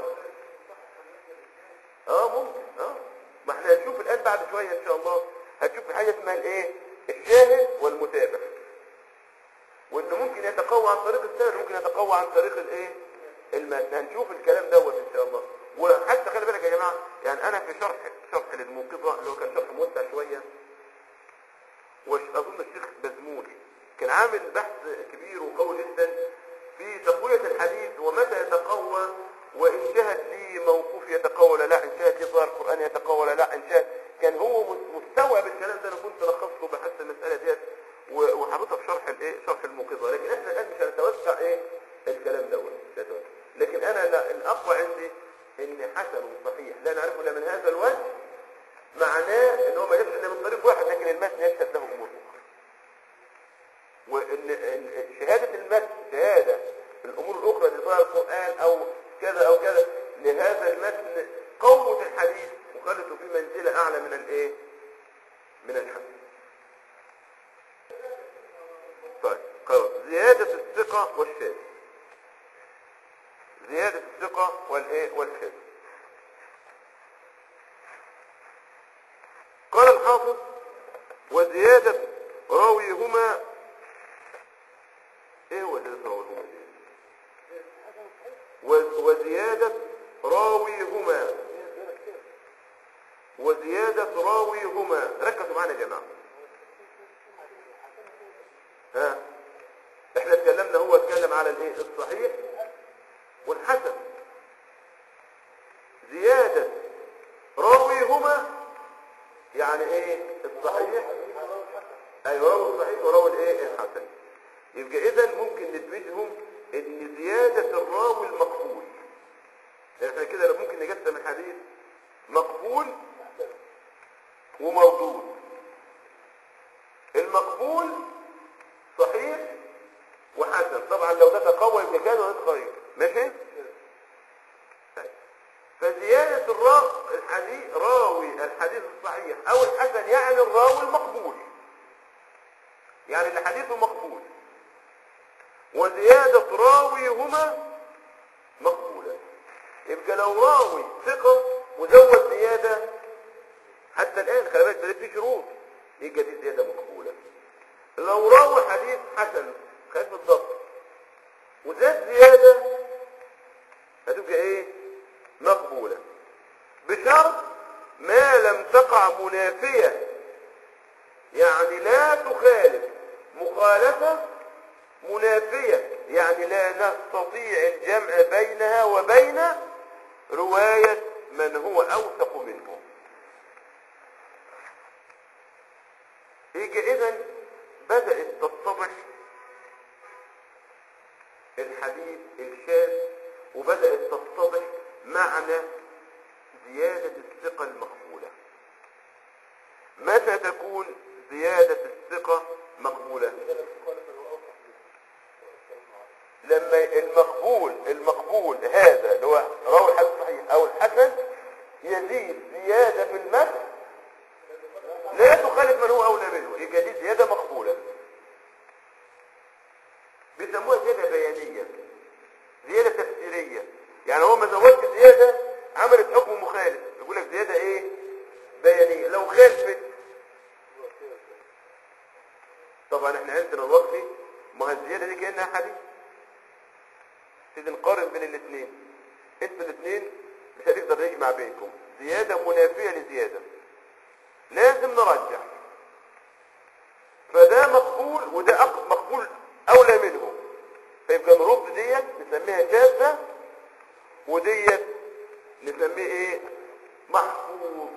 اه ممكن اه ما احنا هنشوف الان بعد شويه ان شاء الله هتشوف حاجه اسمها الايه الشاهد والمتابع وانه ممكن يتقوى عن طريق السند ممكن يتقوى عن طريق الايه المتن هنشوف الكلام دوت ان شاء الله وحتى خلي بالك يا جماعه يعني انا في شرح شرح للموقظه اللي هو كان شرح موسع شويه واظن الشيخ بزمول كان عامل بحث كبير وقوي جدا في تقويه الحديث ومتى يتقوى وان شهد لي موقوف يتقوى ولا لا ان شهد لي ظاهر القران يتقوى ولا لا ان شهد كان هو مستوعب الكلام ده انا كنت لخصته بحث المساله ديت و- وحاططها في شرح الايه شرح الموقظه لكن احنا الان مش هنتوسع ايه الكلام دوت مش هنتوسع. لكن انا لا الاقوى عندي ان حسن صحيح لا نعرفه الا من هذا الوجه معناه ان هو ما يشهد الا من طريق واحد لكن المتن يشهد له امور اخرى وان إن شهاده المتن شهاده الامور الاخرى لظاهر القران او كذا او كذا لهذا المتن قوه الحديث وخلته في منزله اعلى من الايه من الحديث طيب خلاص زياده الثقه والشاذ زياده الثقه والايه والشاذ قال الحافظ وزياده راويهما ايه هو زياده راويهما دي؟ و- وزيادة راويهما وزيادة راويهما ركزوا معانا يا جماعة ها احنا اتكلمنا هو اتكلم على الايه الصحيح والحسن زيادة راويهما يعني ايه الصحيح ايوه راوي الصحيح وراوي الايه الحسن يبقى اذا ممكن ندمجهم ان زيادة الراوي المقبول يعني احنا كده لو ممكن نقسم الحديث مقبول ومردود المقبول صحيح وحسن طبعا لو ده تقوى يبقى كان وده تقوى ماشي طيب. فزيادة الراء الحديث راوي الحديث الصحيح او الحسن يعني الراوي المقبول يعني الحديث مقبول وزيادة راويهما مقبولة يبقى لو راوي ثقة وزود زيادة حتى الآن خلي بالك ده في شروط يبقى دي زيادة مقبولة لو راوي حديث حسن خلي بالضبط وزاد زيادة هتبقى ايه مقبولة بشرط ما لم تقع منافية يعني لا تخالف مخالفة منافية يعني لا نستطيع الجمع بينها وبين رواية من هو أوثق منه يجي إذن بدأت تتضح الحديث الشاذ وبدأت تتضح معنى زيادة الثقة المقبولة متى تكون زيادة الثقة مقبولة لما المقبول المقبول هذا اللي هو روى الحديث الصحيح او الحسن يزيد زيادة في المتن لا تخالف من هو اولى منه يبقى دي زيادة مقبولة بيسموها زيادة بيانية زيادة تفسيرية يعني هو ما زودش زيادة عملت حكم مخالف يقول لك زيادة ايه بيانية لو خالفت طبعا احنا عندنا الوقت ما هي الزيادة دي كأنها حديث تيجي نقارن بين الاثنين انتوا الاثنين مش هنقدر نجمع بينكم زيادة منافية لزيادة لازم نرجع فده مقبول وده أق- مقبول اولى منه فيبقى نرد ديت نسميها شاذة وديت نسميه ايه محفوظ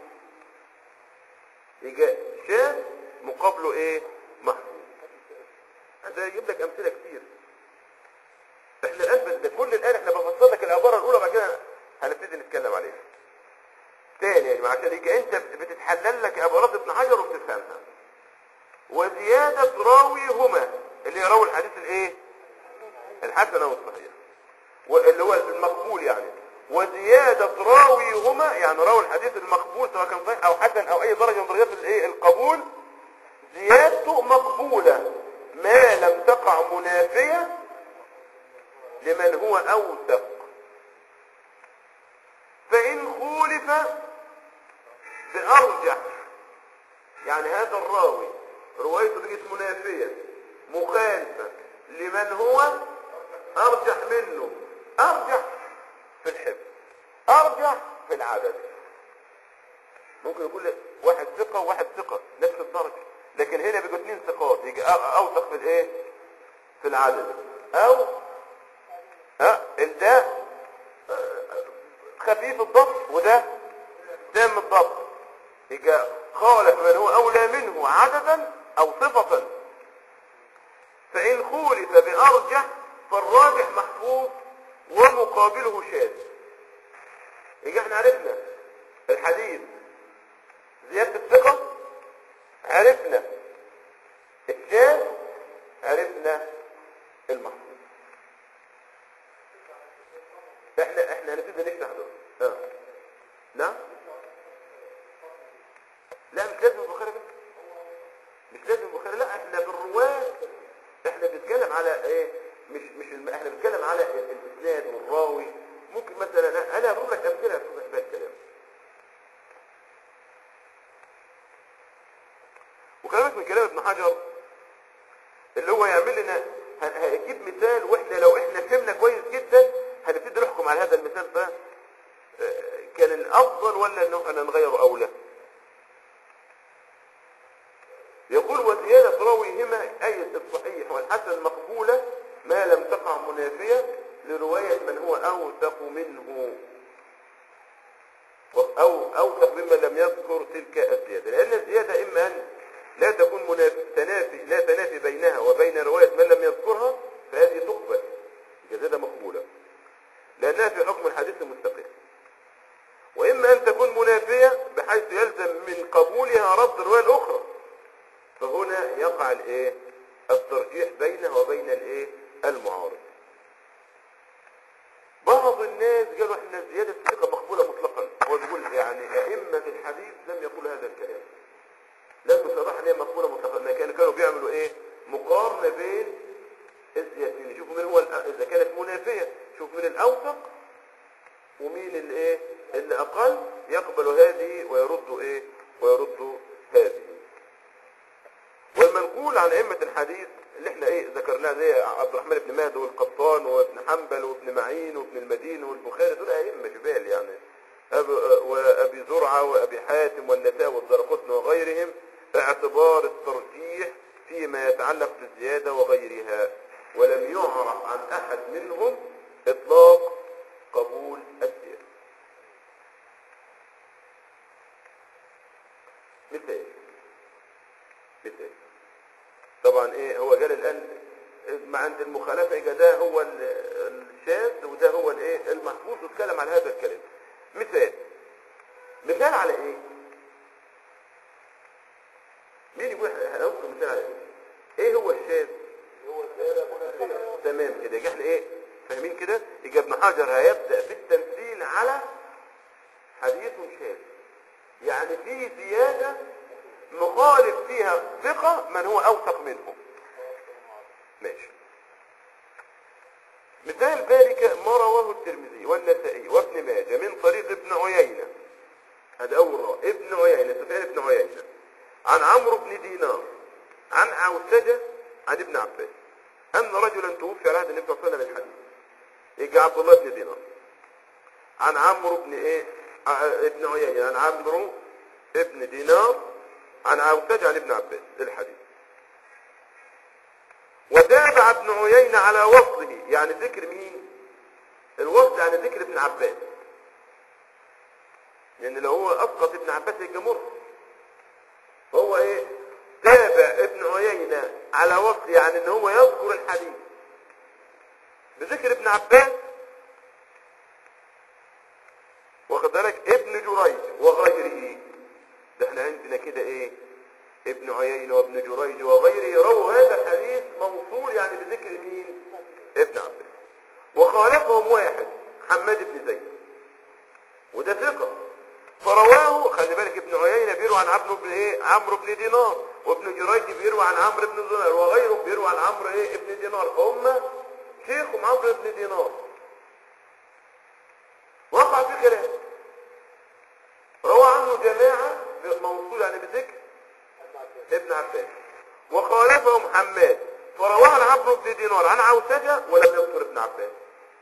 يبقى شاذ مقابله ايه محفوظ هذا يجيب لك امثله كتير احنا الان بس كل الان احنا بفصل لك العباره الاولى بعد كده هنبتدي نتكلم عليها تاني يا جماعه عشان يبقى انت بتتحلل لك عبارات ابن حجر وبتفهمها وزياده راويهما اللي يراوي الحديث الايه الحسن او الصحيح واللي هو المقبول يعني وزيادة راويهما يعني راوي الحديث المقبول سواء كان صحيح او حسن او اي درجة من درجات الايه القبول زيادته مقبولة ما لم تقع منافية لمن هو اوثق فان خولف بارجح يعني هذا الراوي روايته بقت منافية مخالفة لمن هو ارجح منه ارجح في الحفظ ارجح في العدد ممكن يقول لك واحد ثقة وواحد ثقة نفس الدرجة لكن هنا بيبقوا اثنين ثقات يجي أ- اوثق في الايه في العدد او ها ده خفيف الضبط وده تام الضبط يجي خالف من هو اولى منه عددا او صفة فان خولف بارجح فالراجح محفوظ ومقابله شاذ يجي احنا عرفنا الحديث زيادة الثقة عرفنا الشاذ عرفنا المحفوظ احنا احنا هنبتدي نشرح دول اه نعم لا مش لازم البخاري بس مش لازم البخاري لا احنا بالرواه احنا بنتكلم على ايه مش مش الم... احنا بنتكلم على ال- الاسناد والراوي ممكن مثلا انا انا هقول لك امثله توضح بها الكلام وكلامك من كلام ابن حجر اللي هو يعمل لنا ه- هيجيب مثال واحنا لو احنا فهمنا كويس جدا هنبتدي نحكم على هذا المثال ده آه، كان الافضل ولا انه انا نغيره اولى يقول وزيادة راويهما أي الصحيح والحسن مقبولة ما لم تقع منافية لرواية من هو أوثق منه أو أوثق ممن لم يذكر تلك الزيادة لأن الزيادة إما أن لا تكون منافي تنافي لا تنافي بينها وبين رواية من لم يذكرها فهذه تقبل زيادة مقبولة لأنها في حكم الحديث المستقل وإما أن تكون منافية بحيث يلزم من قبولها انواع الايه الترجيح بينه وبين الايه المعارض بعض الناس قالوا احنا زيادة الثقة مقبولة مطلقا هو بيقول يعني ائمة الحديث لم يقولوا هذا الكلام لم بصراحة ان هي مقبولة مطلقا لان كانوا كانوا بيعملوا ايه مقارنة بين الزيادتين يشوفوا مين هو الأ- اذا كانت منافية شوف مين الاوثق ومين اللي ايه اللي اقل يقبلوا هذه ويردوا ايه ويردوا هذه والمنقول عن ائمه الحديث اللي احنا ايه ذكرناه زي عبد الرحمن بن مهدي والقطان وابن حنبل وابن معين وابن المديني والبخاري دول ائمه جبال يعني أبو وابي زرعه وابي حاتم والنساء والدرقطن وغيرهم اعتبار الترجيح فيما يتعلق بالزياده وغيرها ولم يعرف عن احد منهم اطلاق قبول الزياده مثال مثال طبعا ايه هو قال الان ما عند المخالفه يبقى ده هو ال- الشاذ وده هو الايه المحفوظ واتكلم على هذا الكلام مثال مثال على ايه مين يقول هنذكر مثال على ايه ايه هو الشاذ تمام كده يبقى احنا ايه فاهمين كده يبقى ابن حجر هيبدا في التمثيل على حديث شاذ يعني في زياده مخالف فيها ثقه من هو اوثق منه ماشي مثال ذلك ما رواه الترمذي والنسائي وابن ماجه من طريق ابن عيينة هذا أول رأي ابن عيينة سفيان ابن عيينة عن عمرو بن دينار عن عوسجة عن ابن عباس أن رجلا توفي على عهد النبي صلى الله عليه وسلم الحديث يجي عبد الله بن دينار عن عمرو بن ايه ع- ابن عيينة عن عمرو ابن دينار عن عوسجة عن ابن عباس الحديث وتابع ابن عيينة على وصله يعني ذكر مين الوصل يعني ذكر ابن عباس لان لو هو اسقط ابن عباس يبقى مرسل هو ايه تابع ابن عيينة على وصل يعني ان هو يذكر الحديث بذكر ابن عباس واخد بالك ابن جريج وغيره ده احنا عندنا كده ايه ابن عيينة وابن جريج وغيره رووا هذا الحديث موصول يعني بذكر مين ابن عباس وخالفهم واحد حماد بن زيد وده ثقة فرواه خلي بالك ابن عيينة بيروي عن عمرو بن ايه عمرو بن دينار وابن جريج بيروي عن عمرو بن دينار وغيره بيروي عن عمرو ايه ابن دينار فهم شيخهم عمرو بن دينار وقع في خلاف روى عنه جماعة موصول يعني بذكر ابن عباس وخالفهم حماد فرواه عن عمرو بن دينار عن عوسجة ولم يذكر ابن عباس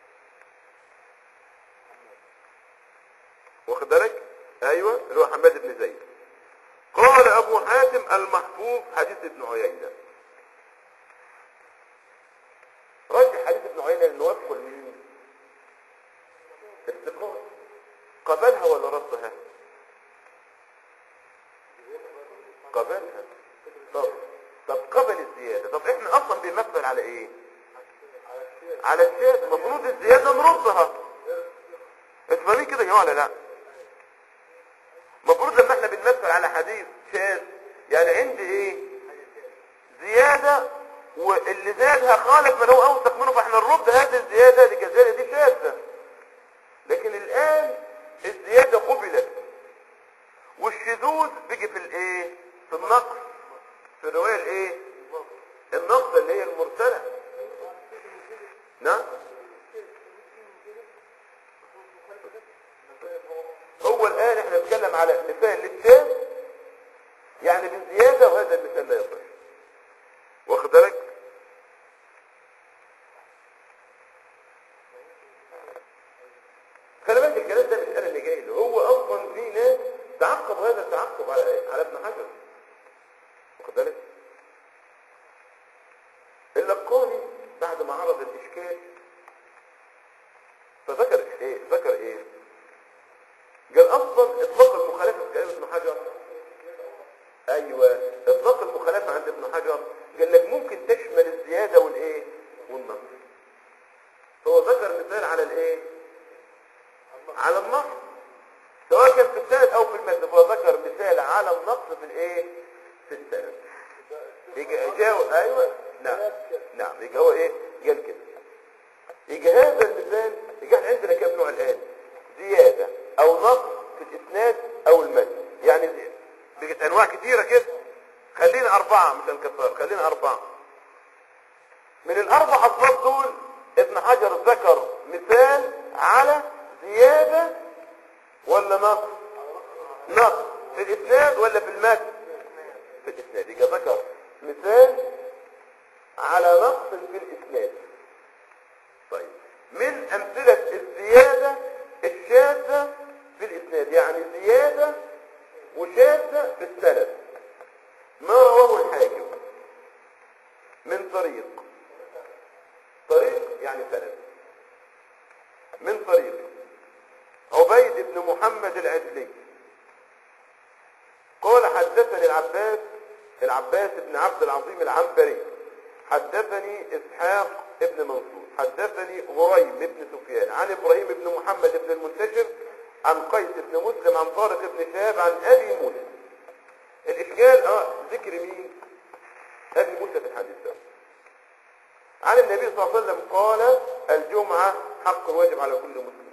واخد بالك ايوه اللي هو حماد بن زيد قال ابو حاتم المحفوظ حديث ابن عيينة رجح حديث ابن عيينة انه يدخل مين الثقات قبلها ولا ردها قبلها طب طب قبل الزيادة طب احنا اصلا بنمثل على ايه على الشاذ المفروض الزيادة نردها انت فاهمين كده يا جماعة ولا لا المفروض لما احنا بنمثل على حديث شاذ يعني عندي ايه زيادة واللي زادها خالف من هو اوثق منه فاحنا نرد هذه الزيادة لجزالة دي شاذة لكن الان الزيادة قبلت والشذوذ بيجي في الايه في النقص في الرواية الايه النقص اللي هي المرسلة نعم هو الان احنا بنتكلم على مثال للشاذ يعني بالزيادة وهذا المثال لا يصح واخد بالك خلي بالك الكلام ده مش انا اللي جاي له هو اصلا في ناس تعقب هذا التعقب على على ابن حجر واخد بالك اللقاني بعد ما عرض الاشكال فذكر ايه ذكر ايه قال اصلا اطلاق المخالفه في كلام ابن حجر ايوه اطلاق المخالفه عند ابن حجر قال لك ممكن تشمل الزياده والايه والنقص فهو ذكر مثال على الايه على النقص سواء كان في السند او في المتن فهو ذكر مثال على النقص في الايه في السند يجي جاوب ايوه نعم نعم يجي هو ايه قال كده يجي هذا المثال يجي احنا عندنا كم نوع الان زياده او نقص في الاسناد او المد يعني زي- بقت انواع كثيره كده خلينا اربعه مش هنكسر خلينا اربعه من الاربع اصناف دول ابن حجر ذكر مثال على زياده ولا نقص نقص في الاسناد ولا في المد في الاسناد يبقى ذكر مثال على نقص في الاسناد طيب من امثله الزياده الشاذه في الاسناد يعني زياده وشاذه في السند ما رواه الحاكم من طريق طريق يعني سند من طريق عبيد بن محمد العدلي قال حدثني العباس العباس بن عبد العظيم العنبري حدثني اسحاق ابن منصور حدثني هريم بن سفيان عن ابراهيم بن محمد بن المنتشر عن قيس بن مسلم عن طارق بن شهاب عن ابي موسى الاشكال اه ذكر مين ابي موسى في الحديث ده عن النبي صلى الله عليه وسلم قال الجمعه حق واجب على كل مسلم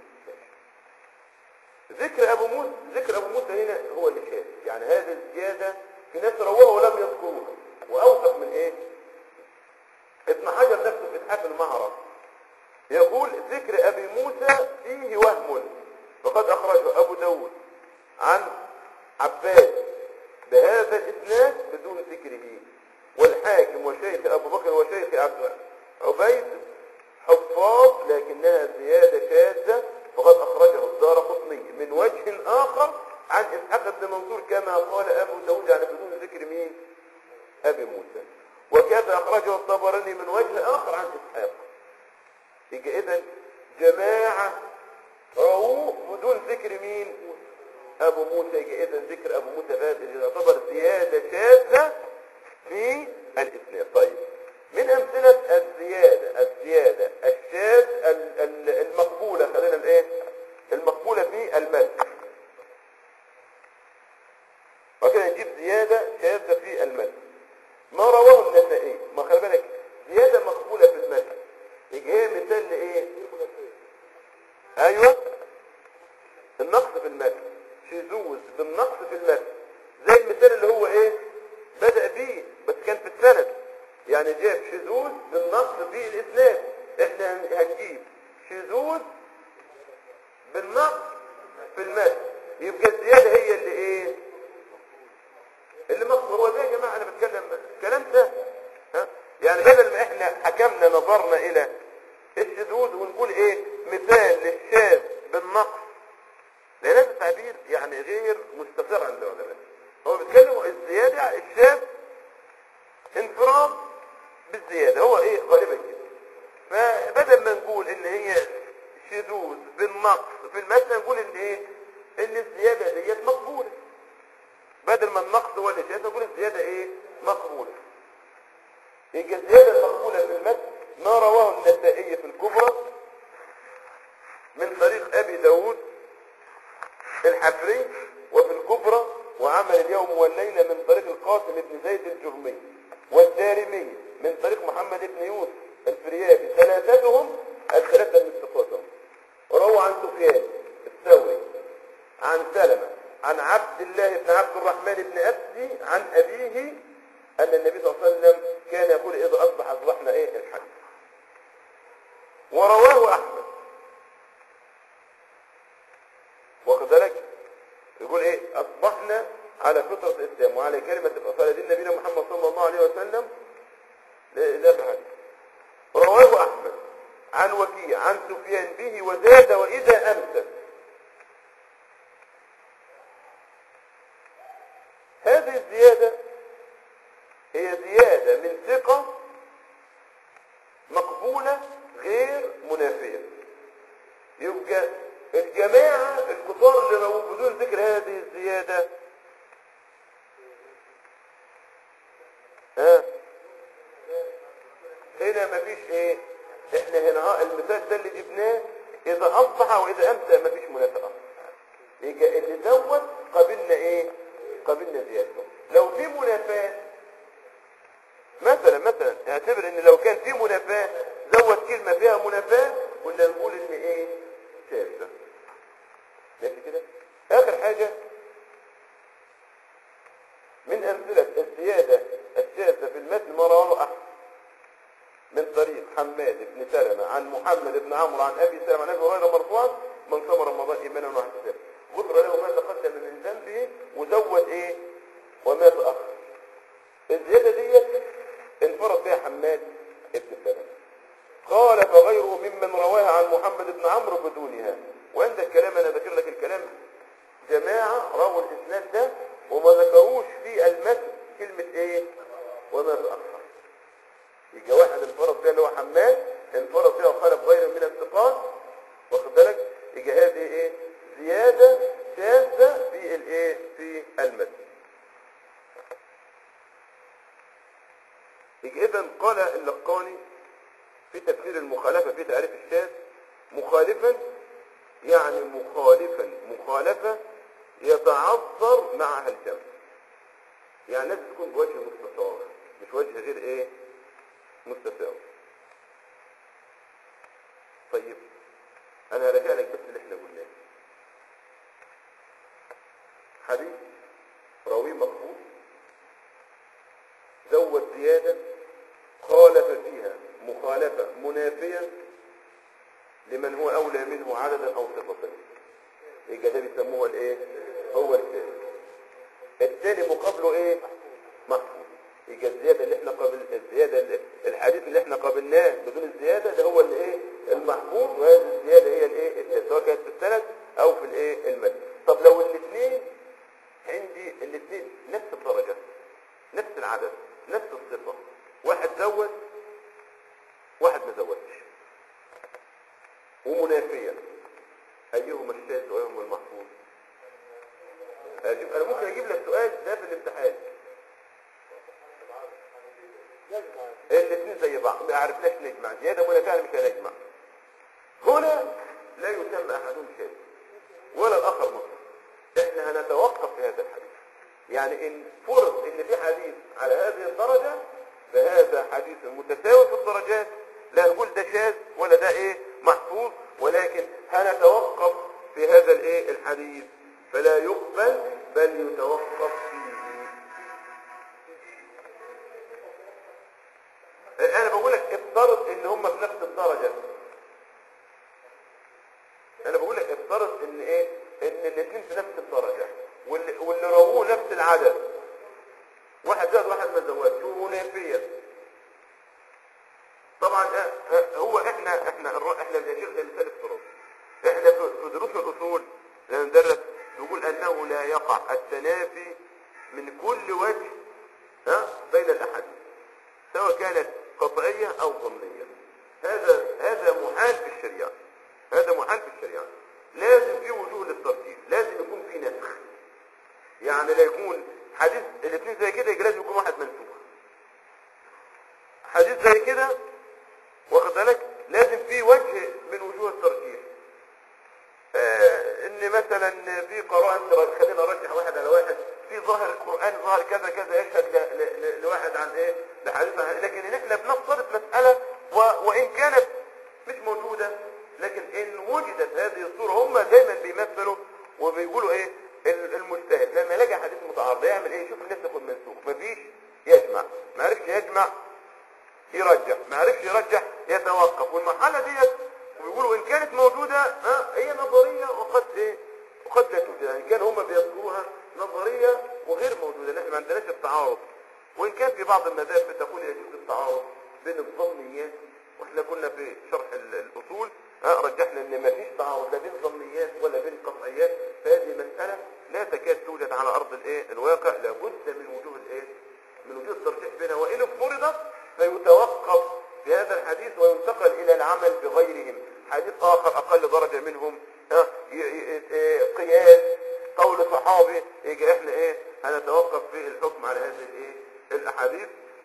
ذكر ابو موسى ذكر ابو موسى هنا هو اللي شاذ يعني هذه الزياده في ناس رووها ولم يذكروها واوثق من ايه ابن حجر نفسه في اتحاف المعرض يقول ذكر ابي موسى فيه وهم فقد اخرجه ابو داود عن عباس بهذا الاسناد بدون ذكره والحاكم وشيخ ابو بكر وشيخ عبد عبيد حفاظ لكنها زيادة شاذة فقد اخرجه الدار قطني من وجه اخر عن اسحاق بن منصور كما قال ابو داود يعني بدون ذكر مين ابي موسى وكذا اخرجه الطبراني من وجه اخر عن اسحاق يبقى اذا جماعة رووه بدون ذكر مين ابو موسى يبقى اذا ذكر ابو موسى هذا يعتبر زيادة شاذة في الاسناد طيب من امثلة الزيادة الزيادة الشاذ ال- ال- المقبولة خلينا الايه المقبولة في المد وكده نجيب زيادة شاذة في المد ما رواه النسائي ما خلي بالك زيادة مقبولة في المد يجي هي مثال لايه ايوه النقص في المد شذوذ بالنقص في المد زي المثال اللي هو ايه بدأ بيه بس كان في السند يعني جاب شذوذ بالنقص في الاسناد احنا هن- هنجيب شذوذ بالنقص في المد يبقى الزيادة هي اللي ايه اللي مقصود هو ده يا جماعة انا بتكلم كلام سهل ها يعني بدل ما احنا حكمنا نظرنا الى الشذوذ ونقول ايه مثال للشاذ بالنقص لان هذا التعبير يعني غير مستقر عند العلماء هو بيتكلم الزيادة الشاذ انفراد بالزيادة هو ايه غالبا كده فبدل ما نقول ان هي شذوذ بالنقص في المثل نقول ان ايه ان الزيادة ديت مقبولة بدل ما النقص هو اللي شاذ نقول الزيادة ايه مقبولة يبقى الزيادة المقبولة في المثل ما رواه النسائي في الكبرى من طريق ابي داود الحفري وفي الكبرى وعمل اليوم والليلة من طريق القاسم بن زيد الجرمي والدارمي من طريق محمد بن يوسف الفريابي ثلاثتهم الثلاثة من استقاطهم وروى عن سفيان الثوري عن سلمة عن عبد الله بن عبد الرحمن بن أبدي عن أبيه أن النبي صلى الله عليه وسلم كان يقول إذا أصبح أصبحنا إيه الحديث ورواه أحمد واخد بالك يقول ايه اصبحنا على فطرة الاسلام وعلى كلمة الاصالة دين نبينا محمد صلى الله عليه وسلم لا لا بحديث رواه احمد عن وكيع عن سفيان به وزاد واذا امسك هذه الزيادة هي زيادة من ثقة مقبولة غير منافية يبقى الجماعة الكفار اللي رووا بدون ذكر هذه الزيادة ها هنا مفيش ايه احنا هنا ها المثال ده اللي جبناه اذا اصبح واذا امسى مفيش منافقة يبقى اللي زود قابلنا ايه قابلنا زيادته لو في منافاة مثلا مثلا اعتبر ان لو كان في منافاة زود كلمة فيها منافاة كنا نقول ان ايه شاذة ماشي كده اخر حاجة من امثلة الزيادة الشاذة في المتن ما رواه احمد من طريق حماد بن سلمة عن محمد بن عمرو عن ابي سلمة عن ابي هريرة مرفوعا من صام رمضان ايمانا واحتسابا غفر له ما تقدم من ذنبه وزود ايه وما تاخر الزيادة ديت انفرد بها حماد بن سلمة قال فغيره ممن رواها عن محمد بن عمرو بدونها وعند الكلام انا ذكر لك الكلام جماعة رووا الاسناد ده وما ذكروش في المتن كلمة ايه وما تأخر يجي واحد انفرد بها اللي هو حماد انفرد بها وخالف غيره من الثقات واخد بالك يجي هذه ايه زيادة شاذة في الايه في المتن يجي اذا قال اللقاني في تفسير المخالفة في تعريف الشاذ مخالفا يعني مخالفا مخالفة يتعذر معها الجمع يعني لازم تكون بوجه مستساغ مش وجه غير ايه مستساغ طيب انا هراجع لك بس اللي احنا قلناه حديث راوي مقبول زود زيادة خالف فيها مخالفة منافية لمن هو أولى منه عددا أو صفة يبقى ده بيسموه الايه هو الثاني الثاني مقابله ايه محفوظ يبقى الزيادة اللي احنا قابل الزيادة اللي الحديث اللي احنا قابلناه بدون الزيادة ده هو الايه المحفوظ وهذه الزيادة هي الايه الثاني سواء كانت في السند او في الايه المتن طب لو الاثنين عندي الاثنين نفس الدرجة نفس العدد نفس الصفة واحد زود واحد ما زودش ومنافيا ايهما الشاذ وايهما المحفوظ أجيب انا ممكن اجيب لك سؤال ده في الامتحان الاثنين زي بعض ما عرفناش نجمع زياده ولا كان مش هنجمع هنا لا يسمى احدهم شاذ ولا الاخر مطلق احنا هنتوقف في هذا الحديث يعني ان فرض ان في حديث على هذه الدرجه فهذا حديث متساوي في الدرجات لا نقول ده شاذ ولا ده ايه محفوظ ولكن هنتوقف في هذا الايه الحديث فلا يقبل بل يتوقف فيه انا بقول لك افترض ان هم في نفس الدرجه انا بقول لك افترض ان ايه ان الاثنين في نفس الدرجه واللي, واللي رووه نفس العدد واحد زاد واحد ما زودش منافيا طبعا اه اه هو احنا احنا الر- احنا بنشيخنا مثال الطرق احنا في في دروس الاصول لما ندرس نقول انه لا يقع التنافي من كل وجه ها بين الاحاديث سواء كانت قطعية او ظنية هذا هذا محال في الشريعة هذا محال في الشريعة لازم في وجوه للترتيب لازم يكون في نسخ يعني لا يكون حديث الاثنين زي كده يبقى لازم يكون واحد منسوخ حديث زي كده واخد بالك لازم في وجه من وجوه الترجيح آه ان مثلا في قرائن تر- خلينا نرجح واحد على واحد في ظاهر القران ظاهر كذا كذا يشهد ل- ل- ل- لواحد عن ايه لحديث عن لكن احنا بنفترض مساله و... وان كانت مش موجوده لكن ان وجدت هذه الصوره هم دايما بيمثلوا وبيقولوا ايه ال- المجتهد لما يلاقي حديث متعارض يعمل ايه يشوف الناس تاخد منسوخ مفيش يجمع ما عرفش يجمع يرجح ما عرفش يرجح يتوقف والمرحلة ديت ويقولوا ان كانت موجودة ها هي نظرية وقد ايه وقد لا توجد يعني كان هم بيذكروها نظرية وغير موجودة لان ما عندناش التعارض وان كان في بعض المذاهب بتقول يجوز التعارض بين الظنيات واحنا كنا في شرح ال- الاصول ها رجحنا ان ما فيش تعارض لا بين ظنيات ولا بين قطعيات فهذه مسألة لا تكاد توجد على ارض الايه الواقع لابد من وجوه الايه من وجود الترجيح بينها وإن افترضت فيتوقف في هذا الحديث وينتقل إلى العمل بغيرهم حديث آخر أقل درجة منهم ها، ي- ي- إيه، قياس قول صحابي يجي احنا ايه هنتوقف في الحكم على هذه الايه الاحاديث